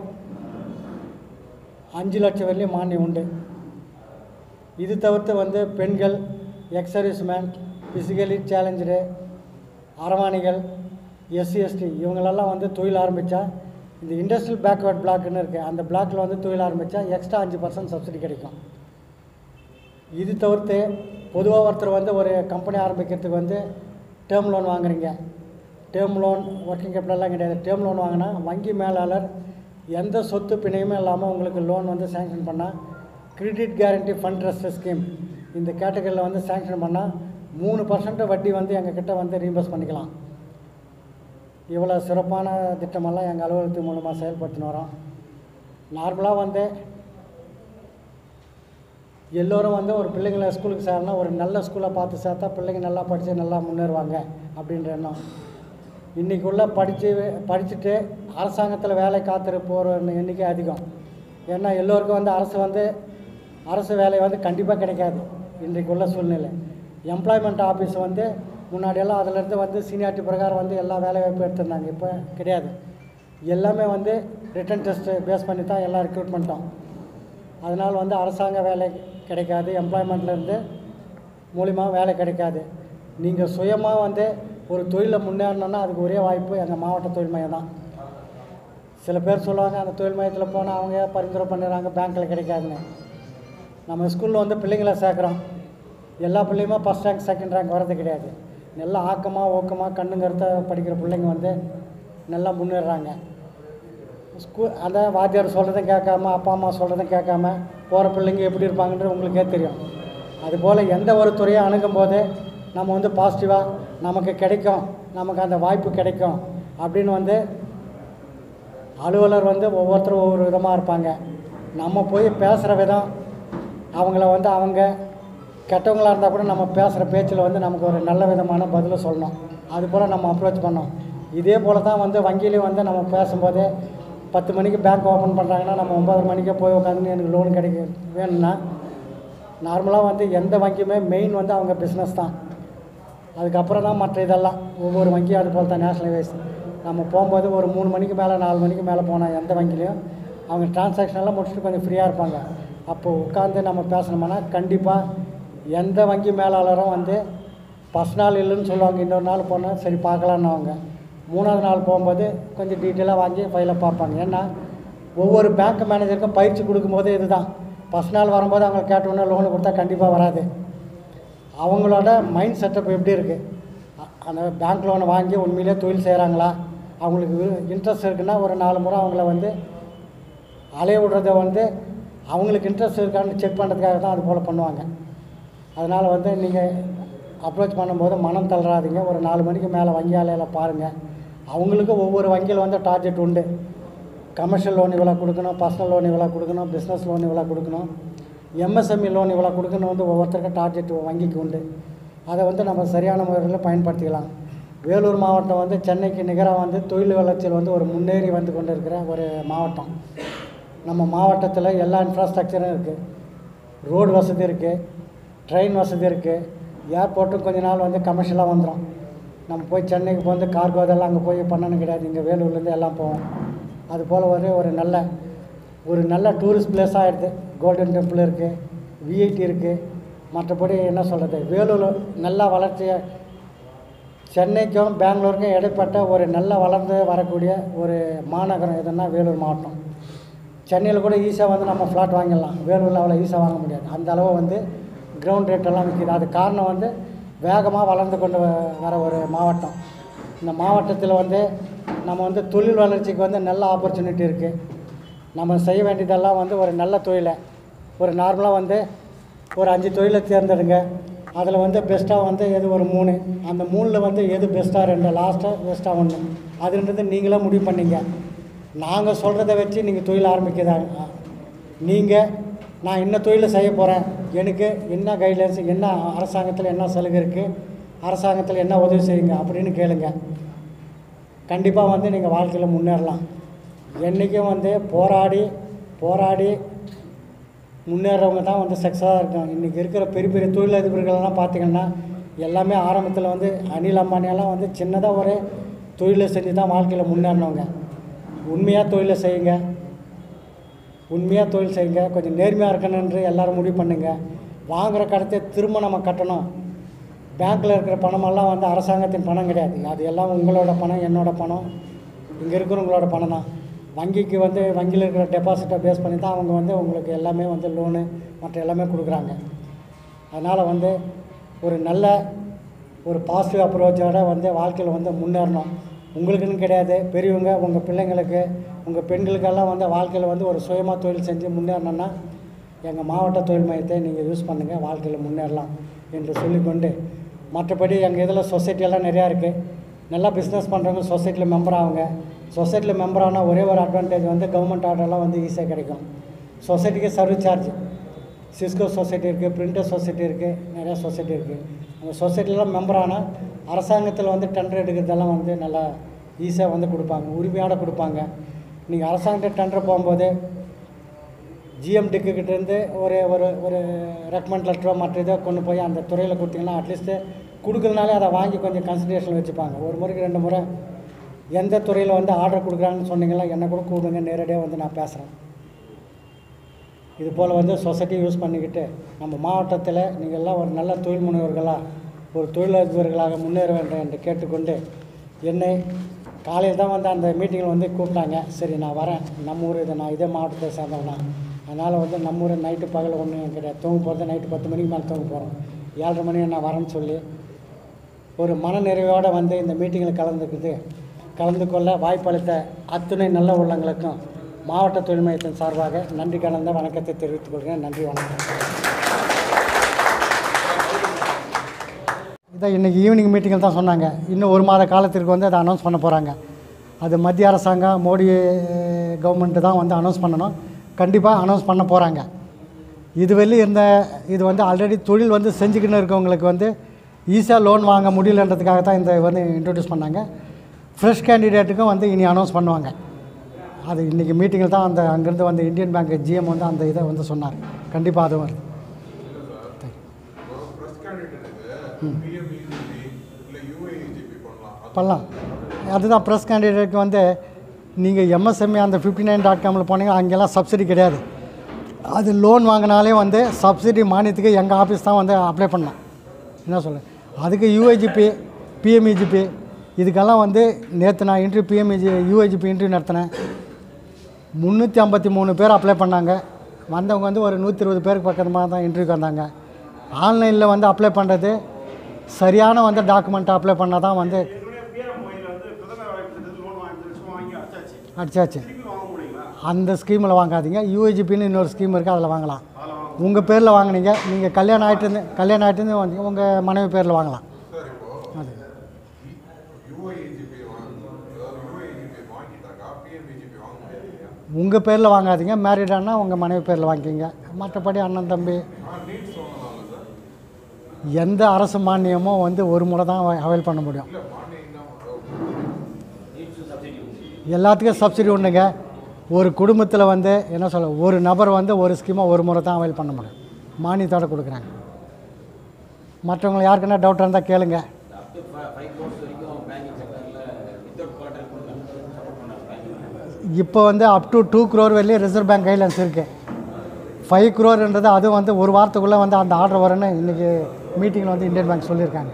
அஞ்சு லட்சம் வரையும் மானியம் உண்டு இது தவிர்த்து வந்து பெண்கள் எக்ஸர்வீஸ்மேன் ஃபிசிக்கலி சேலஞ்சு அரவாணிகள் எஸ்சி எஸ்டி இவங்களெல்லாம் வந்து தொழில் ஆரம்பித்தா இந்த இண்டஸ்ட்ரியல் பேக்வேர்ட் பிளாக்னு இருக்குது அந்த பிளாக்கில் வந்து தொழில் ஆரம்பித்தா எக்ஸ்ட்ரா அஞ்சு பர்சன்ட் சப்சிடி கிடைக்கும் இது தவிர்த்து பொதுவாக ஒருத்தர் வந்து ஒரு கம்பெனி ஆரம்பிக்கிறதுக்கு வந்து டேர்ம் லோன் வாங்குறீங்க டேர்ம் லோன் ஒர்க்கிங் கேபிட்டல்லாம் கிடையாது டேர்ம் லோன் வாங்கினா வங்கி மேலாளர் எந்த சொத்து பிணையுமே இல்லாமல் உங்களுக்கு லோன் வந்து சேங்ஷன் பண்ணால் credit guarantee fund trust scheme இந்த கேட்டகரியில் வந்து சேங்ஷன் பண்ணால் மூணு பர்சன்ட் வட்டி வந்து எங்கள் கிட்ட வந்து ரீம்பர்ஸ் பண்ணிக்கலாம் இவ்வளோ சிறப்பான திட்டமெல்லாம் எங்கள் அலுவலகத்து மூலமாக செயல்படுத்தின்னு வரோம் நார்மலாக வந்து எல்லோரும் வந்து ஒரு பிள்ளைங்களை ஸ்கூலுக்கு சேரணும் ஒரு நல்ல ஸ்கூலாக பார்த்து சேர்த்தா பிள்ளைங்க நல்லா படித்து நல்லா முன்னேறுவாங்க அப்படின்ற எண்ணம் இன்றைக்குள்ள படித்து படிச்சுட்டு அரசாங்கத்தில் வேலை காத்திரு போகிற எண்ணிக்கை அதிகம் ஏன்னா எல்லோருக்கும் வந்து அரசு வந்து அரசு வேலை வந்து கண்டிப்பாக கிடைக்காது இன்றைக்குள்ள சூழ்நிலை எம்ப்ளாய்மெண்ட் ஆஃபீஸ் வந்து முன்னாடியெல்லாம் அதிலேருந்து வந்து சீனியாரிட்டி பிரகாரம் வந்து எல்லா வேலை வாய்ப்பும் எடுத்திருந்தாங்க இப்போ கிடையாது எல்லாமே வந்து ரிட்டன் டெஸ்ட்டு பேஸ் பண்ணி தான் எல்லாம் ரெக்ரூட்மெண்ட்டும் அதனால் வந்து அரசாங்க வேலை கிடைக்காது எம்ப்ளாய்மெண்ட்லேருந்து மூலிமா வேலை கிடைக்காது நீங்கள் சுயமாக வந்து ஒரு தொழிலை முன்னேறணுன்னா அதுக்கு ஒரே வாய்ப்பு எங்கள் மாவட்ட தொழில் மையம் தான் சில பேர் சொல்லுவாங்க அந்த தொழில் மையத்தில் போனால் அவங்க பரிந்துரை பண்ணிடுறாங்க பேங்க்கில் கிடைக்காதுன்னு நம்ம ஸ்கூலில் வந்து பிள்ளைங்களை சேர்க்குறோம் எல்லா பிள்ளையுமே ஃபஸ்ட் ரேங்க் செகண்ட் ரேங்க் வரது கிடையாது நல்லா ஆக்கமாக ஊக்கமாக கண்ணுங்கருத்த படிக்கிற பிள்ளைங்க வந்து நல்லா முன்னேறுறாங்க ஸ்கூல் அந்த வாத்தியார் சொல்கிறதும் கேட்காம அப்பா அம்மா சொல்கிறதும் கேட்காம போகிற பிள்ளைங்க எப்படி இருப்பாங்கன்றது உங்களுக்கே தெரியும் அதுபோல் எந்த ஒரு துறையை அணுகும் போது நம்ம வந்து பாசிட்டிவாக நமக்கு கிடைக்கும் நமக்கு அந்த வாய்ப்பு கிடைக்கும் அப்படின்னு வந்து அலுவலர் வந்து ஒவ்வொருத்தரும் ஒவ்வொரு விதமாக இருப்பாங்க நம்ம போய் பேசுகிற விதம் அவங்கள வந்து அவங்க கெட்டவங்களாக இருந்தால் கூட நம்ம பேசுகிற பேச்சில் வந்து நமக்கு ஒரு நல்ல விதமான பதிலை சொல்லணும் அது போல் நம்ம அப்ரோச் பண்ணோம் இதே போல் தான் வந்து வங்கியிலையும் வந்து நம்ம பேசும்போது பத்து மணிக்கு பேங்க் ஓப்பன் பண்ணுறாங்கன்னா நம்ம ஒம்பது மணிக்கே போய் உட்காந்து எனக்கு லோன் கிடைக்க வேணும்னா நார்மலாக வந்து எந்த வங்கியுமே மெயின் வந்து அவங்க பிஸ்னஸ் தான் அதுக்கப்புறம் தான் மற்ற இதெல்லாம் ஒவ்வொரு வங்கியும் அது போல் தான் நேஷனல் வைஸ் நம்ம போகும்போது ஒரு மூணு மணிக்கு மேலே நாலு மணிக்கு மேலே போனால் எந்த வங்கிலையும் அவங்க டிரான்சாக்ஷன் எல்லாம் முடிச்சுட்டு கொஞ்சம் ஃப்ரீயாக இருப்பாங்க அப்போ உட்காந்து நம்ம பேசணும்னா கண்டிப்பாக எந்த வங்கி மேலாளரும் வந்து ஃபஸ்ட் நாள் இல்லைன்னு சொல்லுவாங்க இன்னொரு நாள் போனால் சரி பார்க்கலான்னு அவங்க மூணாவது நாள் போகும்போது கொஞ்சம் டீட்டெயிலாக வாங்கி ஃபைலை பார்ப்பாங்க ஏன்னா ஒவ்வொரு பேங்க் மேனேஜருக்கும் பயிற்சி கொடுக்கும்போது இதுதான் ஃபஸ்ட் நாள் வரும்போது அவங்க கேட்டோன்னே லோனு கொடுத்தா கண்டிப்பாக வராது அவங்களோட மைண்ட் செட்டப் எப்படி இருக்குது அந்த பேங்க் லோனை வாங்கி உண்மையிலே தொழில் செய்கிறாங்களா அவங்களுக்கு இன்ட்ரெஸ்ட் இருக்குன்னா ஒரு நாலு முறை அவங்கள வந்து அலைய விடுறத வந்து அவங்களுக்கு இன்ட்ரெஸ்ட் இருக்கான்னு செக் பண்ணுறதுக்காக தான் அது போல் பண்ணுவாங்க அதனால் வந்து நீங்கள் அப்ரோச் பண்ணும்போது மனம் தளராதீங்க ஒரு நாலு மணிக்கு மேலே வங்கி ஆலையில் பாருங்கள் அவங்களுக்கு ஒவ்வொரு வங்கியில் வந்து டார்கெட் உண்டு கமர்ஷியல் லோன் இவ்வளோ கொடுக்கணும் பர்சனல் லோன் இவ்வளோ கொடுக்கணும் பிஸ்னஸ் லோன் இவ்வளோ கொடுக்கணும் எம்எஸ்எம்இ லோன் இவ்வளோ கொடுக்கணும் வந்து ஒவ்வொருத்தருக்கும் டார்கெட் வங்கிக்கு உண்டு அதை வந்து நம்ம சரியான முறையில் பயன்படுத்திக்கலாம் வேலூர் மாவட்டம் வந்து சென்னைக்கு நிகராக வந்து தொழில் வளர்ச்சியில் வந்து ஒரு முன்னேறி வந்து கொண்டு இருக்கிற ஒரு மாவட்டம் நம்ம மாவட்டத்தில் எல்லா இன்ஃப்ராஸ்ட்ரக்சரும் இருக்குது ரோடு வசதி இருக்குது ட்ரெயின் வசதி இருக்குது ஏர்போர்ட்டும் கொஞ்ச நாள் வந்து கமர்ஷியலாக வந்துடும் நம்ம போய் சென்னைக்கு வந்து கார்கோ அதெல்லாம் அங்கே போய் பண்ணணும் கிடையாது இங்கே வேலூர்லேருந்து எல்லாம் போவோம் அது போல் ஒரு ஒரு நல்ல ஒரு நல்ல டூரிஸ்ட் பிளேஸாக ஆகிடுது கோல்டன் டெம்பிள் இருக்குது விஐடி இருக்குது மற்றபடி என்ன சொல்கிறது வேலூர் நல்லா வளர்ச்சியை சென்னைக்கும் பெங்களூருக்கும் இடைப்பட்ட ஒரு நல்ல வளர்ந்து வரக்கூடிய ஒரு மாநகரம் எதுன்னா வேலூர் மாவட்டம் சென்னையில் கூட ஈஸியாக வந்து நம்ம ஃப்ளாட் வாங்கிடலாம் வேலூரில் அவ்வளோ ஈஸியாக வாங்க முடியாது அந்த அளவு வந்து கிரவுண்ட் ரேட்டெல்லாம் விற்கிது அது காரணம் வந்து வேகமாக வளர்ந்து கொண்டு வ- வர ஒரு மாவட்டம் இந்த மாவட்டத்தில் வந்து நம்ம வந்து தொழில் வளர்ச்சிக்கு வந்து நல்ல ஆப்பர்ச்சுனிட்டி இருக்குது நம்ம செய்ய வேண்டியதெல்லாம் வந்து ஒரு நல்ல தொழிலை ஒரு நார்மலாக வந்து ஒரு அஞ்சு தொழிலை தேர்ந்தெடுங்க அதில் வந்து பெஸ்ட்டாக வந்து எது ஒரு மூணு அந்த மூணில் வந்து எது பெஸ்ட்டாக ரெண்டு லாஸ்ட்டாக பெஸ்ட்டாக ஒன்று அதுன்றது நீங்களே முடிவு பண்ணீங்க நாங்கள் சொல்கிறத வச்சு நீங்கள் தொழில் ஆரம்பிக்கிறாங்க நீங்கள் நான் என்ன தொழிலை செய்ய போகிறேன் எனக்கு என்ன கைட்லைன்ஸ் என்ன அரசாங்கத்தில் என்ன சலுகை இருக்குது அரசாங்கத்தில் என்ன உதவி செய்யுங்க அப்படின்னு கேளுங்க கண்டிப்பாக வந்து நீங்கள் வாழ்க்கையில் முன்னேறலாம் என்றைக்கும் வந்து போராடி போராடி முன்னேறவங்க தான் வந்து சக்ஸஸாக இருக்காங்க இன்றைக்கி இருக்கிற பெரிய பெரிய தொழிலதிபர்கள்லாம் பார்த்தீங்கன்னா எல்லாமே ஆரம்பத்தில் வந்து அனில் அம்பானியெல்லாம் வந்து சின்னதாக ஒரு தொழிலை செஞ்சு தான் வாழ்க்கையில் முன்னேறினவங்க உண்மையாக தொழிலை செய்யுங்க உண்மையாக தொழில் செய்யுங்க கொஞ்சம் நேர்மையாக இருக்கணுன்று எல்லாரும் முடிவு பண்ணுங்க வாங்குகிற கடத்தை திரும்ப நம்ம கட்டணும் பேங்க்கில் இருக்கிற பணமெல்லாம் வந்து அரசாங்கத்தின் பணம் கிடையாது அது எல்லாம் உங்களோட பணம் என்னோட பணம் இங்கே இருக்கிறவங்களோட பணம் தான் வங்கிக்கு வந்து வங்கியில் இருக்கிற டெபாசிட்டை பேஸ் பண்ணி தான் அவங்க வந்து உங்களுக்கு எல்லாமே வந்து லோனு மற்ற எல்லாமே கொடுக்குறாங்க அதனால் வந்து ஒரு நல்ல ஒரு பாசிட்டிவ் அப்ரோச்சோட வந்து வாழ்க்கையில் வந்து முன்னேறணும் உங்களுக்குன்னு கிடையாது பெரியவங்க உங்கள் பிள்ளைங்களுக்கு உங்கள் பெண்களுக்கெல்லாம் வந்து வாழ்க்கையில் வந்து ஒரு சுயமாக தொழில் செஞ்சு முன்னேறணும்னா எங்கள் மாவட்ட தொழில் மையத்தை நீங்கள் யூஸ் பண்ணுங்கள் வாழ்க்கையில் முன்னேறலாம் என்று சொல்லிக்கொண்டு மற்றபடி எங்கள் இதில் சொசைட்டியெல்லாம் நிறையா இருக்குது நல்லா பிஸ்னஸ் பண்ணுறவங்க சொசைட்டியில் மெம்பர் ஆகுங்க சொசைட்டியில் மெம்பர் ஆனால் ஒரே ஒரு அட்வான்டேஜ் வந்து கவர்மெண்ட் ஆர்டர்லாம் வந்து ஈஸியாக கிடைக்கும் சொசைட்டிக்கு சர்வீஸ் சார்ஜ் சிஸ்கோ சொசைட்டி இருக்குது பிரிண்டர் சொசைட்டி இருக்குது நிறையா சொசைட்டி இருக்குது அந்த சொசைட்டிலாம் மெம்பர் ஆனால் அரசாங்கத்தில் வந்து டெண்டர் எடுக்கிறதெல்லாம் வந்து நல்லா ஈஸியாக வந்து கொடுப்பாங்க உரிமையோட கொடுப்பாங்க நீங்கள் அரசாங்கத்தை டெண்டர் போகும்போது ஜிஎம் கிட்டேருந்து ஒரு ஒரு ஒரு ரெக்கமெண்ட் லெட்டரோ மற்ற இதோ கொண்டு போய் அந்த துறையில் கொடுத்தீங்கன்னா அட்லீஸ்ட்டு கொடுக்குறதுனாலே அதை வாங்கி கொஞ்சம் கன்சிடரேஷன் வச்சுப்பாங்க ஒரு முறைக்கு ரெண்டு முறை எந்த துறையில் வந்து ஆர்டர் கொடுக்குறாங்கன்னு சொன்னீங்களா என்னை கூட கூப்பிடுங்க நேரடியாக வந்து நான் பேசுகிறேன் இது போல் வந்து சொசைட்டி யூஸ் பண்ணிக்கிட்டு நம்ம மாவட்டத்தில் நீங்கள் எல்லாம் ஒரு நல்ல தொழில் முனைவர்களாக ஒரு தொழிலதிபர்களாக முன்னேற வேண்டும் என்று கேட்டுக்கொண்டு என்னை காலையில் தான் வந்து அந்த மீட்டிங்கில் வந்து கூப்பிட்டாங்க சரி நான் வரேன் நம்ம ஊர் இதை நான் இதே மாவட்டத்தை சேர்ந்தவனா அதனால் வந்து நம்ம ஊர் நைட்டு பகல் ஒன்றும் கிடையாது தூங்க போகிறது நைட்டு பத்து மணிக்கு மேலே தூங்க போகிறோம் ஏழரை மணி நான் வரேன்னு சொல்லி ஒரு மன நிறைவோடு வந்து இந்த மீட்டிங்கில் கலந்துக்குது கலந்து கொள்ள வாய்ப்பளித்த அத்துணை நல்ல உள்ளங்களுக்கும் மாவட்ட தொழில் மையத்தின் சார்பாக நன்றி கலந்த வணக்கத்தை தெரிவித்துக் கொள்கிறேன் நன்றி வணக்கம் இதை இன்றைக்கி ஈவினிங் மீட்டிங்கில் தான் சொன்னாங்க இன்னும் ஒரு மாத காலத்திற்கு வந்து அதை அனௌன்ஸ் பண்ண போகிறாங்க அது மத்திய அரசாங்கம் மோடி கவர்மெண்ட்டு தான் வந்து அனௌன்ஸ் பண்ணணும் கண்டிப்பாக அனௌன்ஸ் பண்ண போகிறாங்க இதுவரையிலும் இருந்த இது வந்து ஆல்ரெடி தொழில் வந்து செஞ்சுக்கின்னு இருக்கவங்களுக்கு வந்து ஈஸியாக லோன் வாங்க முடியலன்றதுக்காக தான் இந்த வந்து இன்ட்ரடியூஸ் பண்ணாங்க ஃப்ரெஷ் கேண்டிடேட்டுக்கும் வந்து இனி அனௌன்ஸ் பண்ணுவாங்க அது இன்றைக்கி மீட்டிங்கில் தான் அந்த அங்கேருந்து வந்து இந்தியன் பேங்க் ஜிஎம் வந்து அந்த இதை வந்து சொன்னார் கண்டிப்பாக அதுவும் வருது ப்ரெஸ் கேண்டிடேட்டுக்கு பிஎம்இஜிபி இல்லை யூஏஇஜிபி பண்ணலாம் அது பண்ணலாம் அதுதான் ப்ரெஸ் கேண்டிடேட்க்கு வந்து நீங்கள் எம்எஸ்எம்இ அந்த ஃபிஃப்டி நைன் டாட் காமில் போனீங்க அங்கெல்லாம் சப்சிடி கிடையாது அது லோன் வாங்கினாலே வந்து சப்சிடி மானியத்துக்கு எங்கள் ஆஃபீஸ் தான் வந்து அப்ளை பண்ணலாம் என்ன சொல்ல அதுக்கு யூஐஜிபி பிஎம்இஜிபி இதுக்கெல்லாம் வந்து நேற்று நான் இன்டர்வியூ பிஎம்இஜி யூஐஜிபி இன்டர்வியூ நடத்தினேன் முந்நூற்றி ஐம்பத்தி மூணு பேர் அப்ளை பண்ணாங்க வந்தவங்க வந்து ஒரு நூற்றி இருபது பேருக்கு பக்கமாக தான் இன்டர்வியூக்கு வந்தாங்க ஆன்லைனில் வந்து அப்ளை பண்ணுறது சரியான வந்து டாக்குமெண்ட்டை அப்ளை பண்ணால் தான் வந்து அடிச்சாச்சு அந்த ஸ்கீமில் வாங்காதீங்க யூஏஜிபின்னு இன்னொரு ஸ்கீம் இருக்குது அதில் வாங்கலாம் உங்கள் பேரில் வாங்குனீங்க நீங்கள் கல்யாணம் ஆகிட்டு இருந்து கல்யாணம் ஆகிட்டு இருந்து வந்து உங்கள் மனைவி பேரில் வாங்கலாம் சார் இப்போ அது யூஐஇஜிபி வாங்க அதாவது யூஐஇஜிபி வாங்கிட்டாக்கா பிஎம்இஜிபி வாங்க முடியாது இல்லையா உங்கள் பேரில் வாங்காதீங்க மேரிடானா உங்கள் மனைவி பேரில் வாங்கிக்கிங்க மற்றபடி அண்ணன் தம்பி ஆ நீட்ஸ் வாங்கலாம்ல சார் எந்த அரசு மானியமும் வந்து ஒரு முறை தான் அவைல் பண்ண முடியும் இல்லை மானியம் தான் எல்லாத்துக்கும் சப்சிடி உண்டுங்க ஒரு குடும்பத்தில் வந்து என்ன சொல்ல ஒரு நபர் வந்து ஒரு ஸ்கீமை ஒரு முறை தான் அவைல் பண்ண முடியும் மானியத்தோடு கொடுக்குறாங்க மற்றவங்களை யாருக்குன்னா டவுட் இருந்தால் கேளுங்க அப் டு ஃபைவ் கோர்ஸ் வரைக்கும் பேங்கிங் செக்டரில் வித்தவுட் குவார்டர் கொடுக்குறாங்க சப்போர்ட் பண்ணாங்க பேங்கிங் இப்போ வந்து அப் டு டூ க்ரோர் வரையும் ரிசர்வ் பேங்க் கைட்லைன்ஸ் இருக்குது ஃபைவ் க்ரோர்ன்றது அதுவும் வந்து ஒரு வாரத்துக்குள்ளே வந்து அந்த ஆர்டர் வரும்னு இன்றைக்கி மீட்டிங்கில் வந்து இந்தியன் பேங்க் சொல்லியிருக்காங்க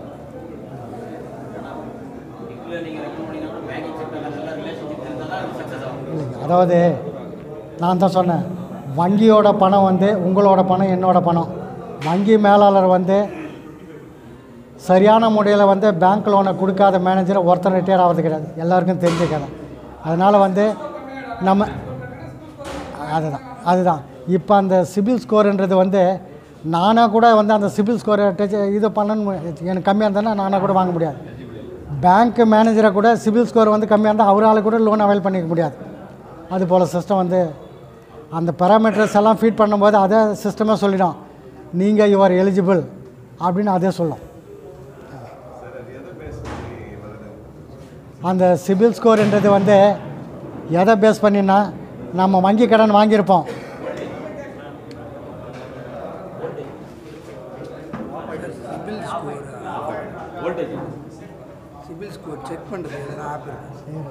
இதில் நீங்கள் ரெக்கமெண்ட் பண்ணிங்கன்னா கூட பேங்கிங் செக்டரில் நல்ல ரிலேஷன்ஷிப் இருந்தால் தான் சக்ஸஸ் ஆகும் இல்லைங்க அதாவது நான் தான் சொன்னேன் வங்கியோட பணம் வந்து உங்களோட பணம் என்னோட பணம் வங்கி மேலாளர் வந்து சரியான முறையில் வந்து பேங்க் லோனை கொடுக்காத மேனேஜரை ஒருத்தர் ரிட்டையர் ஆகிறது கிடையாது எல்லாருக்கும் தெரிஞ்ச கதை அதனால் வந்து நம்ம அதுதான் அதுதான் இப்போ அந்த சிபில் ஸ்கோர்ன்றது வந்து நானாக கூட வந்து அந்த சிபில் ஸ்கோரை டச் இது பண்ணணும் எனக்கு கம்மியாக இருந்தேன்னா நானாக கூட வாங்க முடியாது பேங்க் மேனேஜரை கூட சிபில் ஸ்கோர் வந்து கம்மியாக இருந்தால் அவரால் கூட லோன் அவைல் பண்ணிக்க முடியாது அது போல் சிஸ்டம் வந்து அந்த பேராமீட்டர்ஸ் எல்லாம் ஃபீட் பண்ணும்போது அதே சிஸ்டமே சொல்லிடும் நீங்கள் யுவர் எலிஜிபிள் அப்படின்னு அதே சொல்லும் சார் அது எதை பேஸ் பண்ணி வருது அந்த சிபில் ஸ்கோர்ன்றது வந்து எதை பேஸ் பண்ணினா நம்ம வங்கி கடன் வாங்கியிருப்போம் CIBIL score voltage CIBIL score check பண்ணுறது எதனா ஆப் இருக்கு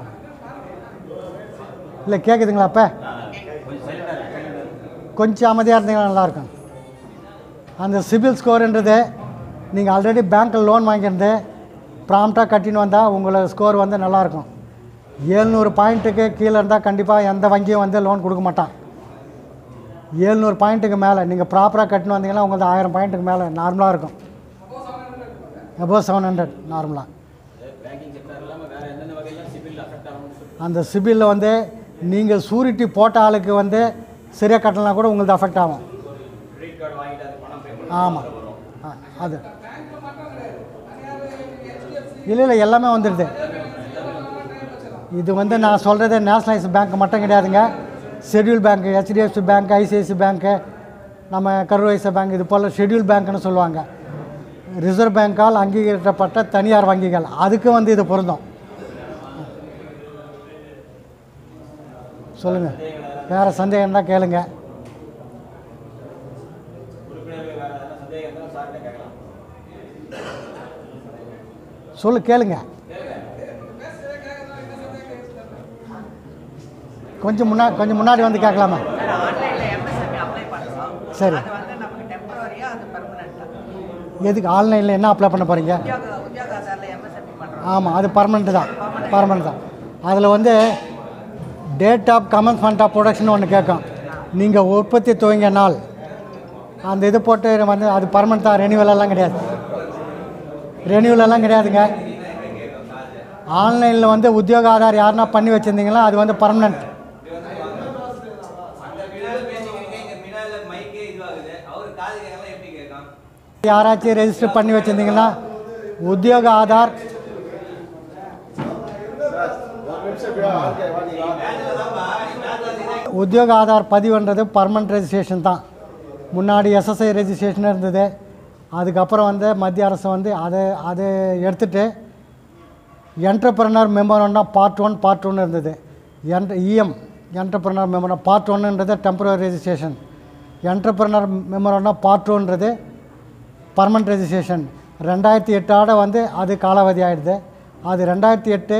இல்லை கேட்குதுங்களா அப்போ கொஞ்சம் சைலண்டாக கொஞ்சம் அமைதியாக இருந்தீங்கன்னா நல்லாயிருக்கும் அந்த சிபில் ஸ்கோர்ன்றது நீங்கள் ஆல்ரெடி பேங்க்கில் லோன் வாங்கியிருந்து ப்ராம்ப்டாக கட்டின்னு வந்தால் உங்களோட ஸ்கோர் வந்து நல்லாயிருக்கும் ஏழ்நூறு பாயிண்ட்டுக்கு கீழே இருந்தால் கண்டிப்பாக எந்த வங்கியும் வந்து லோன் கொடுக்க மாட்டான் ஏழ்நூறு பாயிண்ட்டுக்கு மேலே நீங்கள் ப்ராப்பராக கட்டின்னு வந்தீங்கன்னா உங்களுக்கு ஆயிரம் பாயிண்ட்டுக்கு மேலே நார்மலாக இருக்கும் அபோவ் செவன் ஹண்ட்ரட் நார்மலாக பேங்கிங் செக்டர் இல்லாமல் வேறு எந்தெந்த வகையில் சிபில் அஃபெக்ட் ஆகும்னு சொல்லி அந்த சிபிலில் வந்து நீங்கள் சூரிட்டி போட்ட ஆளுக்கு வந்து சரியாக கட்டலைனா கூட உங்களுக்கு அஃபெக்ட் ஆகும் கிரெடிட் கார்டு வாங்கிட்டு அது பணம் பே பண்ணி ஆமாம் ஆ, அது இல்லை இல்லை எல்லாமே வந்துடுது இது வந்து நான் சொல்கிறது நேஷ்னலைஸ் பேங்க் மட்டும் கிடையாதுங்க schedule bank HDFC bank ICICI பேங்க்கு நம்ம கரூர் வைசா பேங்க் இது போல் ஷெட்யூல் பேங்க்னு சொல்லுவாங்க ரிசர்வ் பேங்க்கால் அங்கீகரிக்கப்பட்ட தனியார் வங்கிகள் அதுக்கு வந்து இது பொருந்தும் சொல்லுங்கள் வேறு சந்தேகம் இருந்தால் கேளுங்க உறுப்பினர்கள் வேறு எதனா சந்தேகம் இருந்தாலும் சார்கிட்ட கேட்கலாம் சொல்லு கேளுங்க கொஞ்சம் முன்னா கொஞ்சம் முன்னாடி வந்து கேட்கலாமா சார் ஆன்லைனில் எம்எஸ்எம்இ அப்ளை பண்ணுறோம் சரி அது வந்து நமக்கு டெம்பரரியாக அது பர்மனெண்ட்டாக எதுக்கு ஆன்லைனில் என்ன அப்ளை பண்ண போகிறீங்க உத்தியோக உத்தியோக ஆதாரில் எம்எஸ்எம்இ பண்ணுறோம் ஆமாம் அது பர்மனெண்ட் தான் பர்மனெண்ட் தான் அதில் வந்து date of commencement of production ஒன்று கேட்கும் நீங்கள் உற்பத்தி துவங்கிய நாள் அந்த இது போட்டு வந்து அது பர்மனெண்ட் தான் renewal எல்லாம் கிடையாது renewal எல்லாம் கிடையாதுங்க ஆன்லைனில் வந்து உத்தியோக ஆதார் யாருன்னா பண்ணி வச்சுருந்தீங்களா அது வந்து பர்மனெண்ட் யாராச்சும் ரெஜிஸ்டர் பண்ணி வச்சுருந்தீங்கன்னா உத்தியோக ஆதார் உத்தியோக ஆதார் பதிவுன்றது பர்மனெண்ட் ரெஜிஸ்ட்ரேஷன் தான் முன்னாடி எஸ்எஸ்ஐ ரெஜிஸ்ட்ரேஷன் இருந்தது அதுக்கப்புறம் வந்து மத்திய அரசு வந்து அதை அதை எடுத்துட்டு entrepreneur memoranda part one part ஒன்று இருந்தது என்ட இஎம் என்டர்பிரனர் மெமோரண்டா பார்ட் ஒன்றுன்றது temporary registration entrepreneur memoranda part ஒன்றது பர்மனெண்ட் ரெஜிஸ்ட்ரேஷன் ரெண்டாயிரத்தி எட்டோட வந்து அது காலாவதி ஆகிடுது அது ரெண்டாயிரத்தி எட்டு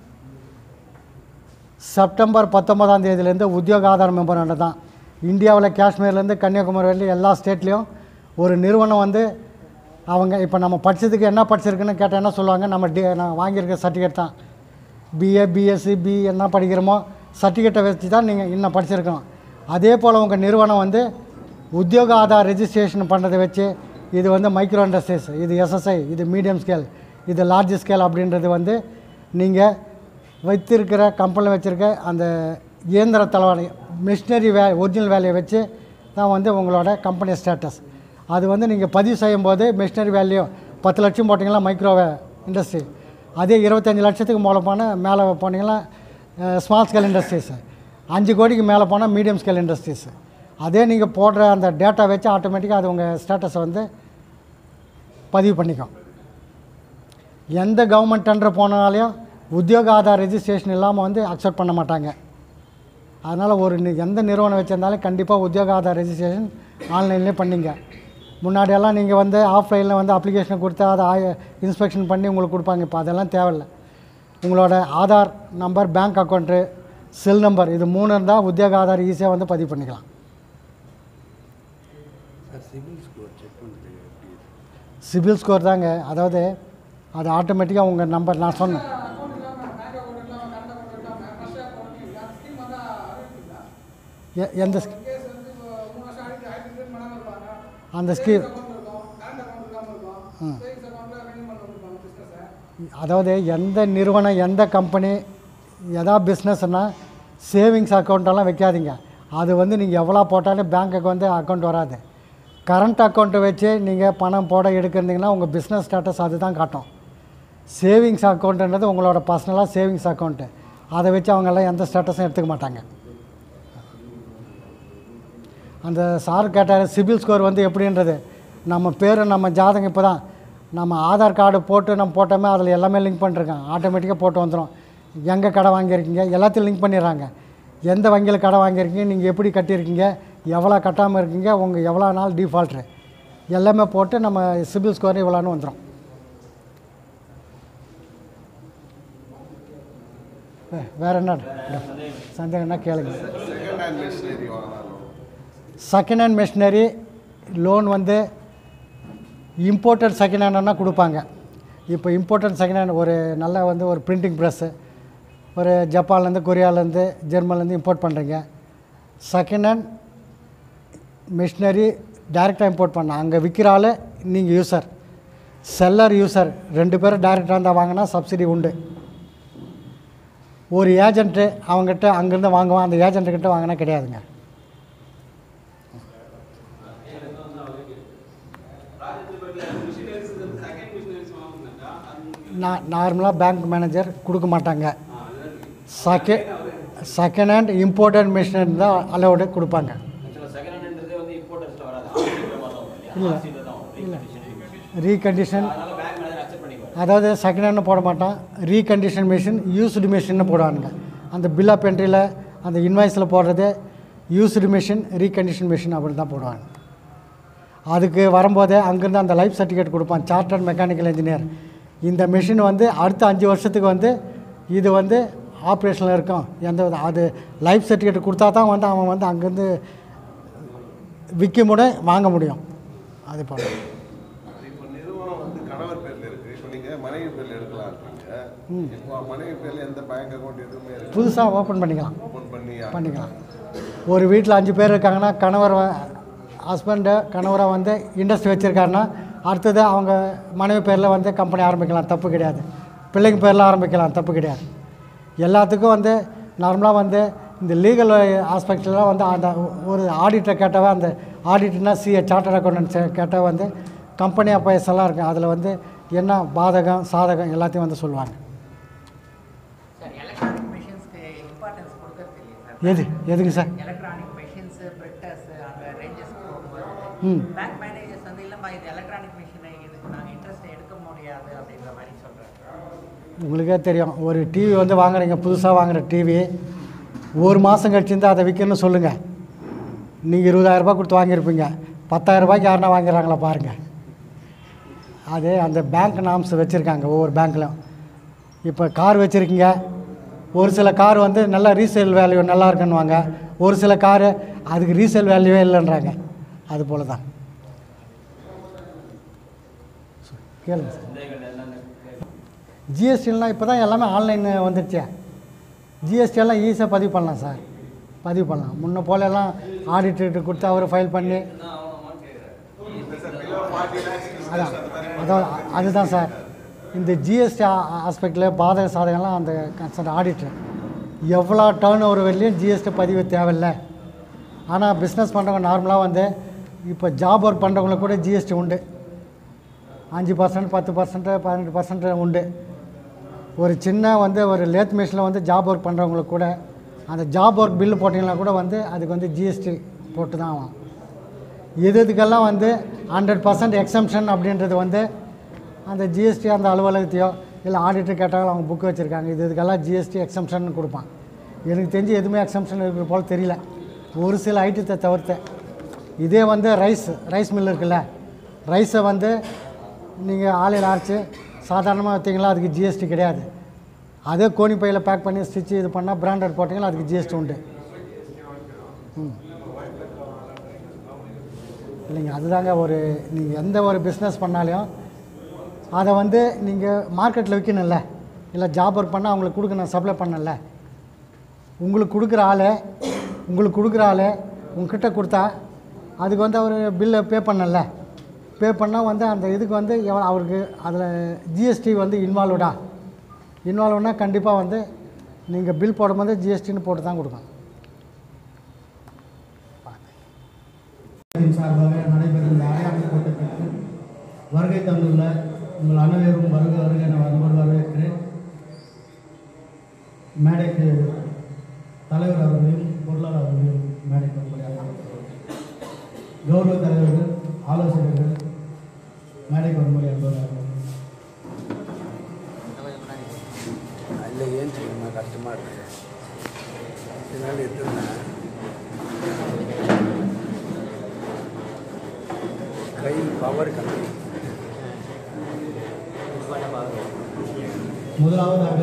செப்டம்பர் பத்தொன்பதாம் தேதியிலேருந்து உத்தியோக ஆதார் மெம்பராண்ட தான் இந்தியாவில் காஷ்மீர்லேருந்து கன்னியாகுமரி வரையிலும் எல்லா ஸ்டேட்லேயும் ஒரு நிறுவனம் வந்து அவங்க இப்போ நம்ம படித்ததுக்கு என்ன படிச்சிருக்குன்னு கேட்டால் என்ன சொல்லுவாங்க நம்ம டி நான் வாங்கியிருக்க சர்டிஃபிகேட் தான் பிஏ பிஎஸ்சி பி என்ன படிக்கிறோமோ சர்டிஃபிகேட்டை வச்சு தான் நீங்கள் இன்னும் படிச்சிருக்கணும் அதே போல் உங்கள் நிறுவனம் வந்து உத்தியோக ஆதார் ரெஜிஸ்ட்ரேஷன் பண்ணுறதை வச்சு இது வந்து மைக்ரோ இண்டஸ்ட்ரீஸ் இது எஸ்எஸ்ஐ இது மீடியம் ஸ்கேல் இது லார்ஜ் ஸ்கேல் அப்படின்றது வந்து நீங்கள் வைத்திருக்கிற கம்பெனியில் வச்சுருக்க அந்த இயந்திர தலைவாணி மிஷினரி வே ஒரிஜினல் வேலையை வச்சு தான் வந்து உங்களோட கம்பெனி ஸ்டேட்டஸ் அது வந்து நீங்கள் பதிவு செய்யும் போது மிஷினரி வேல்யூ பத்து லட்சம் போட்டிங்கன்னா மைக்ரோ இண்டஸ்ட்ரி அதே இருபத்தஞ்சி லட்சத்துக்கு மேலே போனால் மேலே போனீங்கன்னா ஸ்மால் ஸ்கேல் இண்டஸ்ட்ரீஸு அஞ்சு கோடிக்கு மேலே போனால் மீடியம் ஸ்கேல் இண்டஸ்ட்ரீஸு அதே நீங்கள் போடுற அந்த டேட்டா வச்சு ஆட்டோமேட்டிக்காக அது உங்கள் ஸ்டேட்டஸை வந்து பதிவு பண்ணிக்கும் எந்த கவர்மெண்ட் டெண்டர் போனாலையும் உத்தியோக ஆதார் ரெஜிஸ்ட்ரேஷன் இல்லாமல் வந்து அக்செப்ட் பண்ண மாட்டாங்க அதனால் ஒரு நி- எந்த நிறுவனம் வச்சுருந்தாலும் கண்டிப்பாக உத்தியோக ஆதார் ரெஜிஸ்ட்ரேஷன் ஆன்லைன்லேயே பண்ணிங்க முன்னாடியெல்லாம் நீங்கள் வந்து ஆஃப்லைனில் வந்து அப்ளிகேஷன் கொடுத்து அதை ஆய இன்ஸ்பெக்ஷன் பண்ணி உங்களுக்கு கொடுப்பாங்க இப்போ அதெல்லாம் தேவையில்லை உங்களோட Aadhaar number bank account cell number இது மூணு இருந்தால் உத்தியோக ஆதார் ஈஸியாக வந்து பதிவு பண்ணிக்கலாம் சார் சிபில் ஸ்கோர் செக் பண்ணுறது எப்படி சிபில் ஸ்கோர் தாங்க அதாவது அது ஆட்டோமேட்டிக்காக உங்கள் நம்பர் நான் சொன்னேன் எ- எந்த ஸ்கீ- அந்த ஸ்கீம் ம். அதாவது எந்த நிறுவனம் எந்த கம்பெனி எதா பிஸ்னஸ்னால் சேவிங்ஸ் அக்கௌண்ட்டெல்லாம் வைக்காதீங்க அது வந்து நீங்கள் எவ்வளோ போட்டாலும் பேங்க்குக்கு வந்து அக்கௌண்ட் வராது கரண்ட் அக்கௌண்ட்டை வச்சு நீங்கள் பணம் போட எடுக்கிறீங்கன்னா உங்கள் பிஸ்னஸ் ஸ்டேட்டஸ் அதுதான் காட்டும் சேவிங்ஸ் அக்கௌண்ட்டுன்றது உங்களோட பர்சனலாக சேவிங்ஸ் அக்கௌண்ட்டு அதை வச்சு அவங்கெல்லாம் எந்த ஸ்டேட்டஸும் எடுத்துக்க மாட்டாங்க அந்த சார் கேட்டார் சிபில் ஸ்கோர் வந்து எப்படின்றது நம்ம பேர் நம்ம ஜாதகம் இப்போ தான் நம்ம ஆதார் கார்டு போட்டு நம்ம போட்டோமே அதில் எல்லாமே லிங்க் பண்ணிருக்காங்க ஆட்டோமேட்டிக்காக போட்டு வந்துடும் எங்கே கடை வாங்கியிருக்கீங்க எல்லாத்தையும் லிங்க் பண்ணிடுறாங்க எந்த வங்கியில் கடை வாங்கியிருக்கீங்க நீங்கள் எப்படி கட்டியிருக்கீங்க எவ்வளோ கட்டாமல் இருக்கீங்க உங்கள் எவ்வளோ நாள் டிஃபால்ட்ரு எல்லாமே போட்டு நம்ம சிபில் ஸ்கோர் இவ்வளோன்னு வந்துடும் வேறு என்ன சந்தேகம்னா கேளுங்க செகண்ட் ஹேண்ட் மிஷினரி வாங்கினாலும் செகண்ட் ஹேண்ட் மிஷினரி லோன் வந்து இம்போர்ட்டட் செகண்ட் ஹேண்டுன்னா கொடுப்பாங்க இப்போ இம்போர்ட்டட் செகண்ட் ஹேண்ட் ஒரு நல்ல வந்து ஒரு பிரிண்டிங் ப்ரெஸ்ஸு ஒரு ஜப்பான்லேருந்து கொரியாலேருந்து ஜெர்மன்லேருந்து இம்போர்ட் பண்ணுறீங்க செகண்ட் ஹேண்ட் மிஷினரி டைரெக்டாக இம்போர்ட் பண்ண அங்கே விற்கிற ஆள் நீங்கள் யூசர் செல்லர் யூசர் ரெண்டு பேரும் டைரெக்டாக இருந்தால் வாங்கினா சப்சிடி உண்டு ஒரு ஏஜென்ட்டு அவங்ககிட்ட அங்கேருந்து வாங்குவான் அந்த ஏஜென்ட்டுக்கிட்ட வாங்கினா கிடையாதுங்க நான் நார்மலாக பேங்க் மேனேஜர் கொடுக்க மாட்டாங்க second second hand imported machinery தான் அலௌடு கொடுப்பாங்க ஆக்சுவலாக செகண்ட் ஹேண்ட்ன்றதே வந்து இம்போர்ட்டர்ஸில் வராது ஆர்சியில் தான் வரும் இல்லை. ஆர்சியில் தான் வரும் இல்லை. ரீகண்டிஷன் ரீகண்டிஷன் அதனால பேங்க் மேனேஜர் அக்செப்ட் பண்ணிக்குவார் அதாவது செகண்ட் ஹேண்ட் போட மாட்டான் ரீகண்டிஷன் மிஷின் யூஸ்டு மிஷின்னு போடுவானுங்க அந்த பில் ஆஃப் என்ட்ரியில் அந்த இன்வாய்ஸில் போடுறது யூஸ்டு மிஷின் ரீகண்டிஷன் மிஷின் அப்படி தான் போடுவாங்க அதுக்கு வரும்போதே அங்கேருந்து அந்த லைஃப் சர்டிஃபிகேட் கொடுப்பான் சார்ட்டர்ட் மெக்கானிக்கல் இன்ஜினியர் இந்த மிஷின் வந்து அடுத்த அஞ்சு வருஷத்துக்கு வந்து இது வந்து ஆப்ரேஷனில் இருக்கும் எந்த வித அது லைஃப் சர்டிஃபிகேட் கொடுத்தா தான் வந்து அவன் வந்து அங்கேருந்து விற்க முடியும் வாங்க முடியும் அது போல இப்போ நிறுவனம் வந்து கணவர் பேர்ல இருக்கு இப்போ நீங்க மனைவி பேர்ல எடுக்கலாம் இருக்கீங்க இப்போ மனைவி பேர்ல எந்த பேங்க் அக்கௌண்ட் எதுவுமே இருக்கு புதுசாக ஓப்பன் பண்ணிக்கலாம் ஓப்பன் பண்ணி பண்ணிக்கலாம் ஒரு வீட்டில் அஞ்சு பேர் இருக்காங்கன்னா கணவர் ஹஸ்பண்டு கணவராக வந்து இண்டஸ்ட்ரி வச்சுருக்காருன்னா அடுத்தது அவங்க மனைவி பேரில் வந்து கம்பெனி ஆரம்பிக்கலாம் தப்பு கிடையாது பிள்ளைங்க பேரில் ஆரம்பிக்கலாம் தப்பு கிடையாது எல்லாத்துக்கும் வந்து நார்மலாக வந்து இந்த லீகல் ஆஸ்பெக்ட்லாம் வந்து அந்த ஒரு ஆடிட்டரை கேட்டவ அந்த ஆடிட்னா சிஏ சார்ட்டர் அக்கௌண்டன்ஸ் கேட்டால் வந்து கம்பெனி அப்பாயஸ் எல்லாம் இருக்குது அதில் வந்து என்ன பாதகம் சாதகம் எல்லாத்தையும் வந்து சொல்லுவாங்க சார் எலக்ட்ரானிக் மிஷின்ஸ்க்கு இம்பார்ட்டன்ஸ் கொடுக்கறது இல்லையா சார் எது எதுக்கு சார் எலக்ட்ரானிக் மிஷின்ஸ் பிரிண்டர்ஸ் அந்த ரேஞ்சஸ் போகும்போது ம் பேங்க் மேனேஜர்ஸ் வந்து இல்லைம்மா இது எலக்ட்ரானிக் மிஷினை இதுக்கு நாங்கள் இன்ட்ரெஸ்ட் எடுக்க முடியாது அப்படின்ற மாதிரி சொல்கிறாங்க உங்களுக்கே தெரியும் ஒரு டிவி வந்து வாங்குறீங்க புதுசாக வாங்குற டிவி ஒரு மாதம் கழிச்சு இருந்தால் அதை விற்கணும்னு சொல்லுங்கள் நீங்கள் இருபதாயிரரூபா கொடுத்து வாங்கியிருப்பீங்க பத்தாயிரம் ரூபாய்க்கு யாருனா வாங்கிடுறாங்களா பாருங்கள் அது அந்த பேங்க் நாம்ஸ் வச்சுருக்காங்க ஒவ்வொரு பேங்க்லையும் இப்போ கார் வச்சுருக்கீங்க ஒரு சில கார் வந்து நல்லா ரீசேல் வேல்யூ நல்லா இருக்குன்னுவாங்க ஒரு சில காரு அதுக்கு ரீசேல் வேல்யூவே இல்லைன்றாங்க அது போல தான் கேளுங்க சார் சந்தேகங்கள் என்னென்ன ஜிஎஸ்டிலாம் இப்போ தான் எல்லாமே ஆன்லைன் வந்துடுச்சே ஜிஎஸ்டி எல்லாம் ஈஸியாக பதிவு பண்ணலாம் சார் பதிவு பண்ணலாம் முன்ன போல எல்லாம் ஆடிட்டர்கிட்ட கொடுத்து அவர் ஃபைல் பண்ணி அதான் அதான் அதுதான் சார் இந்த ஜிஎஸ்டி ஆஸ்பெக்டில் பாதக சாதகம்லாம் அந்த கன்சர்ட் ஆடிட்டர் எவ்வளோ டேர்ன் ஓவர் வெளியும் ஜிஎஸ்டி பதிவு தேவையில்லை ஆனால் பிஸ்னஸ் பண்ணுறவங்க நார்மலாக வந்து இப்போ ஜாப் ஒர்க் பண்ணுறவங்களுக்கு கூட ஜிஎஸ்டி உண்டு அஞ்சு பர்சன்ட் பத்து பர்சன்ட் பதினெட்டு பர்சன்ட் உண்டு ஒரு சின்ன வந்து ஒரு லேத் மிஷினில் வந்து ஜாப் ஒர்க் பண்ணுறவங்களுக்கு கூட அந்த ஜாப் ஒர்க் பில்லு போட்டிங்கன்னா கூட வந்து அதுக்கு வந்து ஜிஎஸ்டி போட்டு தான் ஆகும் எது இதுக்கெல்லாம் வந்து ஹண்ட்ரட் பர்சன்ட் எக்ஸம்ஷன் அப்படின்றது வந்து அந்த ஜிஎஸ்டி அந்த அலுவலகத்தையோ இல்லை ஆடிட்டர் கேட்டாலும் அவங்க புக் வச்சுருக்காங்க இது இதுக்கெல்லாம் ஜிஎஸ்டி எக்ஸம்ஷன் கொடுப்பான் எனக்கு தெரிஞ்சு எதுவுமே எக்ஸம்ஷன் இருக்கிற போல் தெரியல ஒரு சில ஐட்டத்தை தவிர்த்து இதே வந்து ரைஸ் ரைஸ் மில் இருக்குல்ல ரைஸை வந்து நீங்கள் ஆலையில் அரைச்சி சாதாரணமாக வைத்தீங்களா அதுக்கு ஜிஎஸ்டி கிடையாது அதே கோணி பையில் பேக் பண்ணி ஸ்டிச் இது பண்ணால் பிராண்டட் போட்டிங்களா அதுக்கு ஜிஎஸ்டி உண்டு ம் இல்லைங்க அதுதாங்க ஒரு நீங்கள் எந்த ஒரு பிஸ்னஸ் பண்ணாலையும் அதை வந்து நீங்கள் மார்க்கெட்டில் விற்கணும்ல இல்லை ஜாப் ஒர்க் பண்ணால் அவங்களுக்கு கொடுக்கணும் சப்ளை பண்ணல உங்களுக்கு கொடுக்குற ஆள் உங்களுக்கு கொடுக்குற ஆள் உங்ககிட்ட கொடுத்தா அதுக்கு வந்து அவர் பில்லை பே பண்ணல பே பண்ணால் வந்து அந்த இதுக்கு வந்து எவ்வளோ அவருக்கு அதில் ஜிஎஸ்டி வந்து இன்வால்வ்டா இன்வால்வ்னா கண்டிப்பாக வந்து நீங்கள் பில் போடும்போது ஜிஎஸ்டின்னு போட்டு தான் கொடுக்கணும் சார்பாக நடைபெறும் வருகை தந்துள்ள உங்கள் அனைவரும் வருக வருக என வருவது வரவேற்கிறேன் மேடைக்கு தலைவர் அவர்களையும் பொருளாளர் அவர்களையும் மேடைக்கு வரும்படியாக கௌரவ தலைவர்கள் ஆலோசகர்கள் மேடைக்கு வரும்படி அன்பதாக அதில் ஏன் செய்யணும் கஷ்டமாக இருக்குது இதனால் எடுத்துருந்தேன் கை பவர் கம்மி முதலாவதாக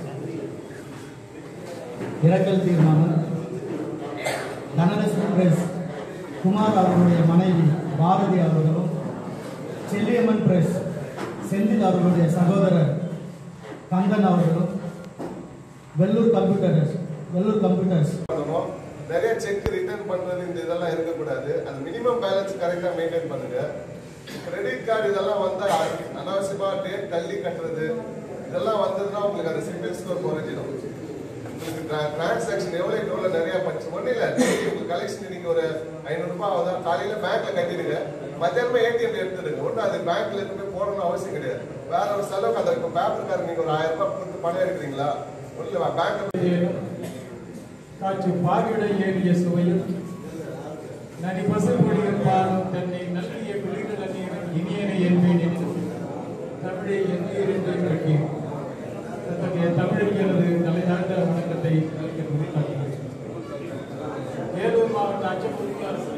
இரங்கல் தீர்மானம் தனலட்சுமி பிரஸ் குமார் அவர்களுடைய மனைவி பாரதி அவர்களும் செல்லியம்மன் பிரஸ் செந்தில் அவர்களுடைய சகோதரர் கந்தன் அவர்களும் வெள்ளூர் கம்ப்யூட்டர்ஸ் வெள்ளூர் கம்ப்யூட்டர்ஸ் பண்ணணும் நிறைய செக் ரிட்டர்ன் பண்றது இந்த இதெல்லாம் இருக்கக்கூடாது அது மினிமம் பேலன்ஸ் கரெக்டாக மெயின்டைன் பண்ணுங்க கிரெடிட் கார்டு இதெல்லாம் வந்தா அனாவசியமா டேட் தள்ளி கட்டுறது இதெல்லாம் வந்ததுன்னா உங்களுக்கு அந்த சிபில் ஸ்கோர் குறைஞ்சிடும் உங்களுக்கு டிரான்சாக்ஷன் எவ்வளோ எவ்வளோ நிறைய படிச்சு ஒன்றும் இல்லை உங்க கலெக்ஷன் இன்னைக்கு ஒரு ஐநூறுரூபா ஆகுதா காலையில பேங்க்ல கட்டிடுங்க மத்தியானமா ஏடிஎம் எடுத்துடுங்க ஒன்றும் அது பேங்க்ல இருந்து போய் போடணும்னு அவசியம் கிடையாது வேற ஒரு செலவுக்கு அந்த இப்போ பேப்பருக்காரர் நீங்க ஒரு ஆயிரம் ரூபாய் கொடுத்து பணம் எடுக்கிறீங்களா ஒன்றும் இல்லை பேங்க்ல காட்சி பார்வையிட ஏறிய சுவையும் நடி பசல் மொழிகள் பாடும் தன்னை நல்கிய குளிர் நன்னீரும் இனியனை என்பேன் என்று தமிழை எண்ணீர் என்று கேட்டேன் அத்தகைய தமிழுக்கிறது தலைநாட்ட வணக்கத்தை நல்கிறது காட்டுகிறது வேலூர் மாவட்ட அச்சப்பொறிக்கு அரசு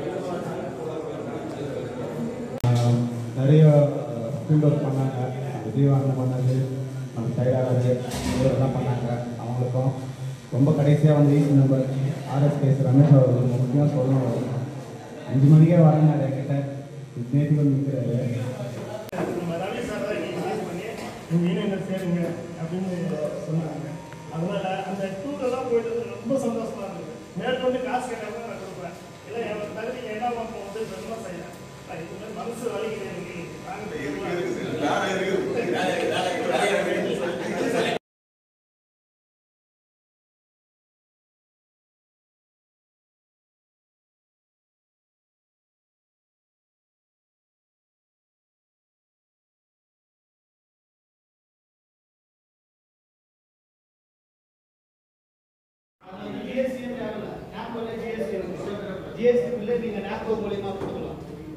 நிறைய ஃபீல்ட் ஒர்க் பண்ணாங்க விஜயவாணன் பண்ணது நம்ம தயாராக இதெல்லாம் பண்ணாங்க அவங்களுக்கும் ரொம்ப கடைசியாக வந்து ஈஸ்ட் நம்பர் ஆர்எஸ்கேஎஸ் ரமேஷ் அவர்கள் ரொம்ப முக்கியம் சொல்லணும் அஞ்சு மணிக்கே வராங்க என்கிட்ட நேற்று வந்து நிற்கிறாரு நம்ம ரவி சார் தான் இன்னைக்கு ரிலீஸ் பண்ணி நீங்கள் யூனியனில் சேருங்க அப்படின்னு சொன்னாங்க அதனால அந்த டூரெல்லாம் போயிட்டு ரொம்ப சந்தோஷமா இருந்தது மேற்கொண்டு காசு கேட்டாங்க நான் கொடுப்பேன் இல்லை என் தகுதிக்கு என்ன பண்ணுவோம் வந்து ரொம்ப செய்யறேன் நான் இது மாதிரி மனசு வலிக்குது எனக்கு வாங்க ஜிஎஸ்டி பில்லை நீங்கள் நேக்கோ மூலியமாக கொடுக்கலாம்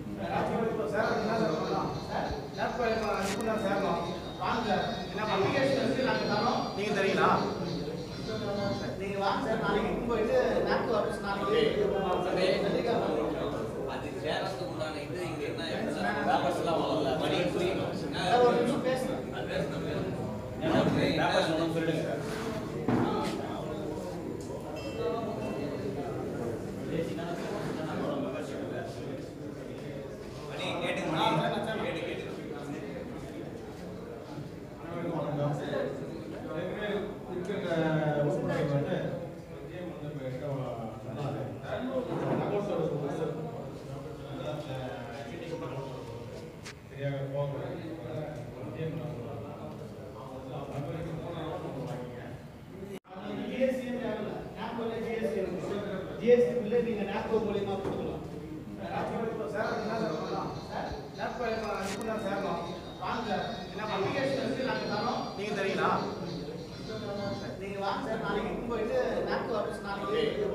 நீங்க தெரியுங்களா நீங்க வாங்க சார் நாளைக்கு போயிட்டு நாட்டு ஆஃபீஸ் நாளைக்கு அது சேரத்துக்கு உண்டான இது இங்க என்ன பேப்பர்ஸ் எல்லாம் வரல மணி புரியணும் ஒரு நிமிஷம் பேசுங்க அது பேசணும் பேப்பர்ஸ் ஒன்றும் சொல்லிடுங்க மணி கேட்டு மணி கேட்டு கேட்டு ஜிஎஸ்டி பில்லை நீங்கள் நேக்கோ மூலியமாக கொடுக்கலாம் நீங்க தெரியுங்களா நீங்க வாங்க சார் நாளைக்கு போயிட்டு நாட்டு ஆஃபீஸ் நாளைக்கு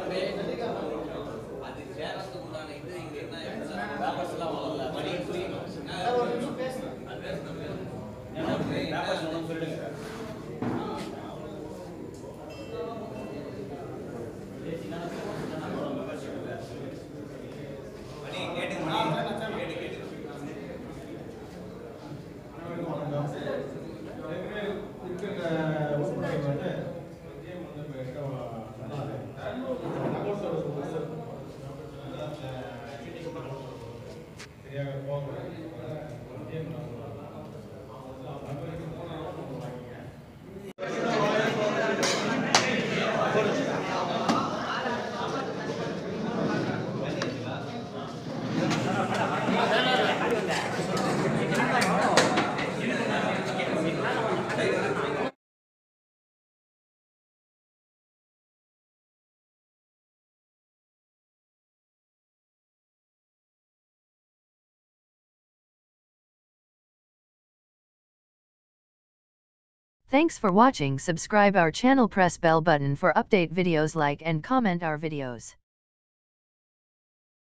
அது சேரத்துக்கு உண்டான இது இங்க என்ன பேப்பர்ஸ் எல்லாம் வரல மணி புரியணும் ஒரு நிமிஷம் பேசுங்க அது பேசணும் பேப்பர்ஸ் ஒன்றும் சொல்லிடுங்க பேசினா Thanks for watching subscribe our channel press bell button for update videos like and comment our videos.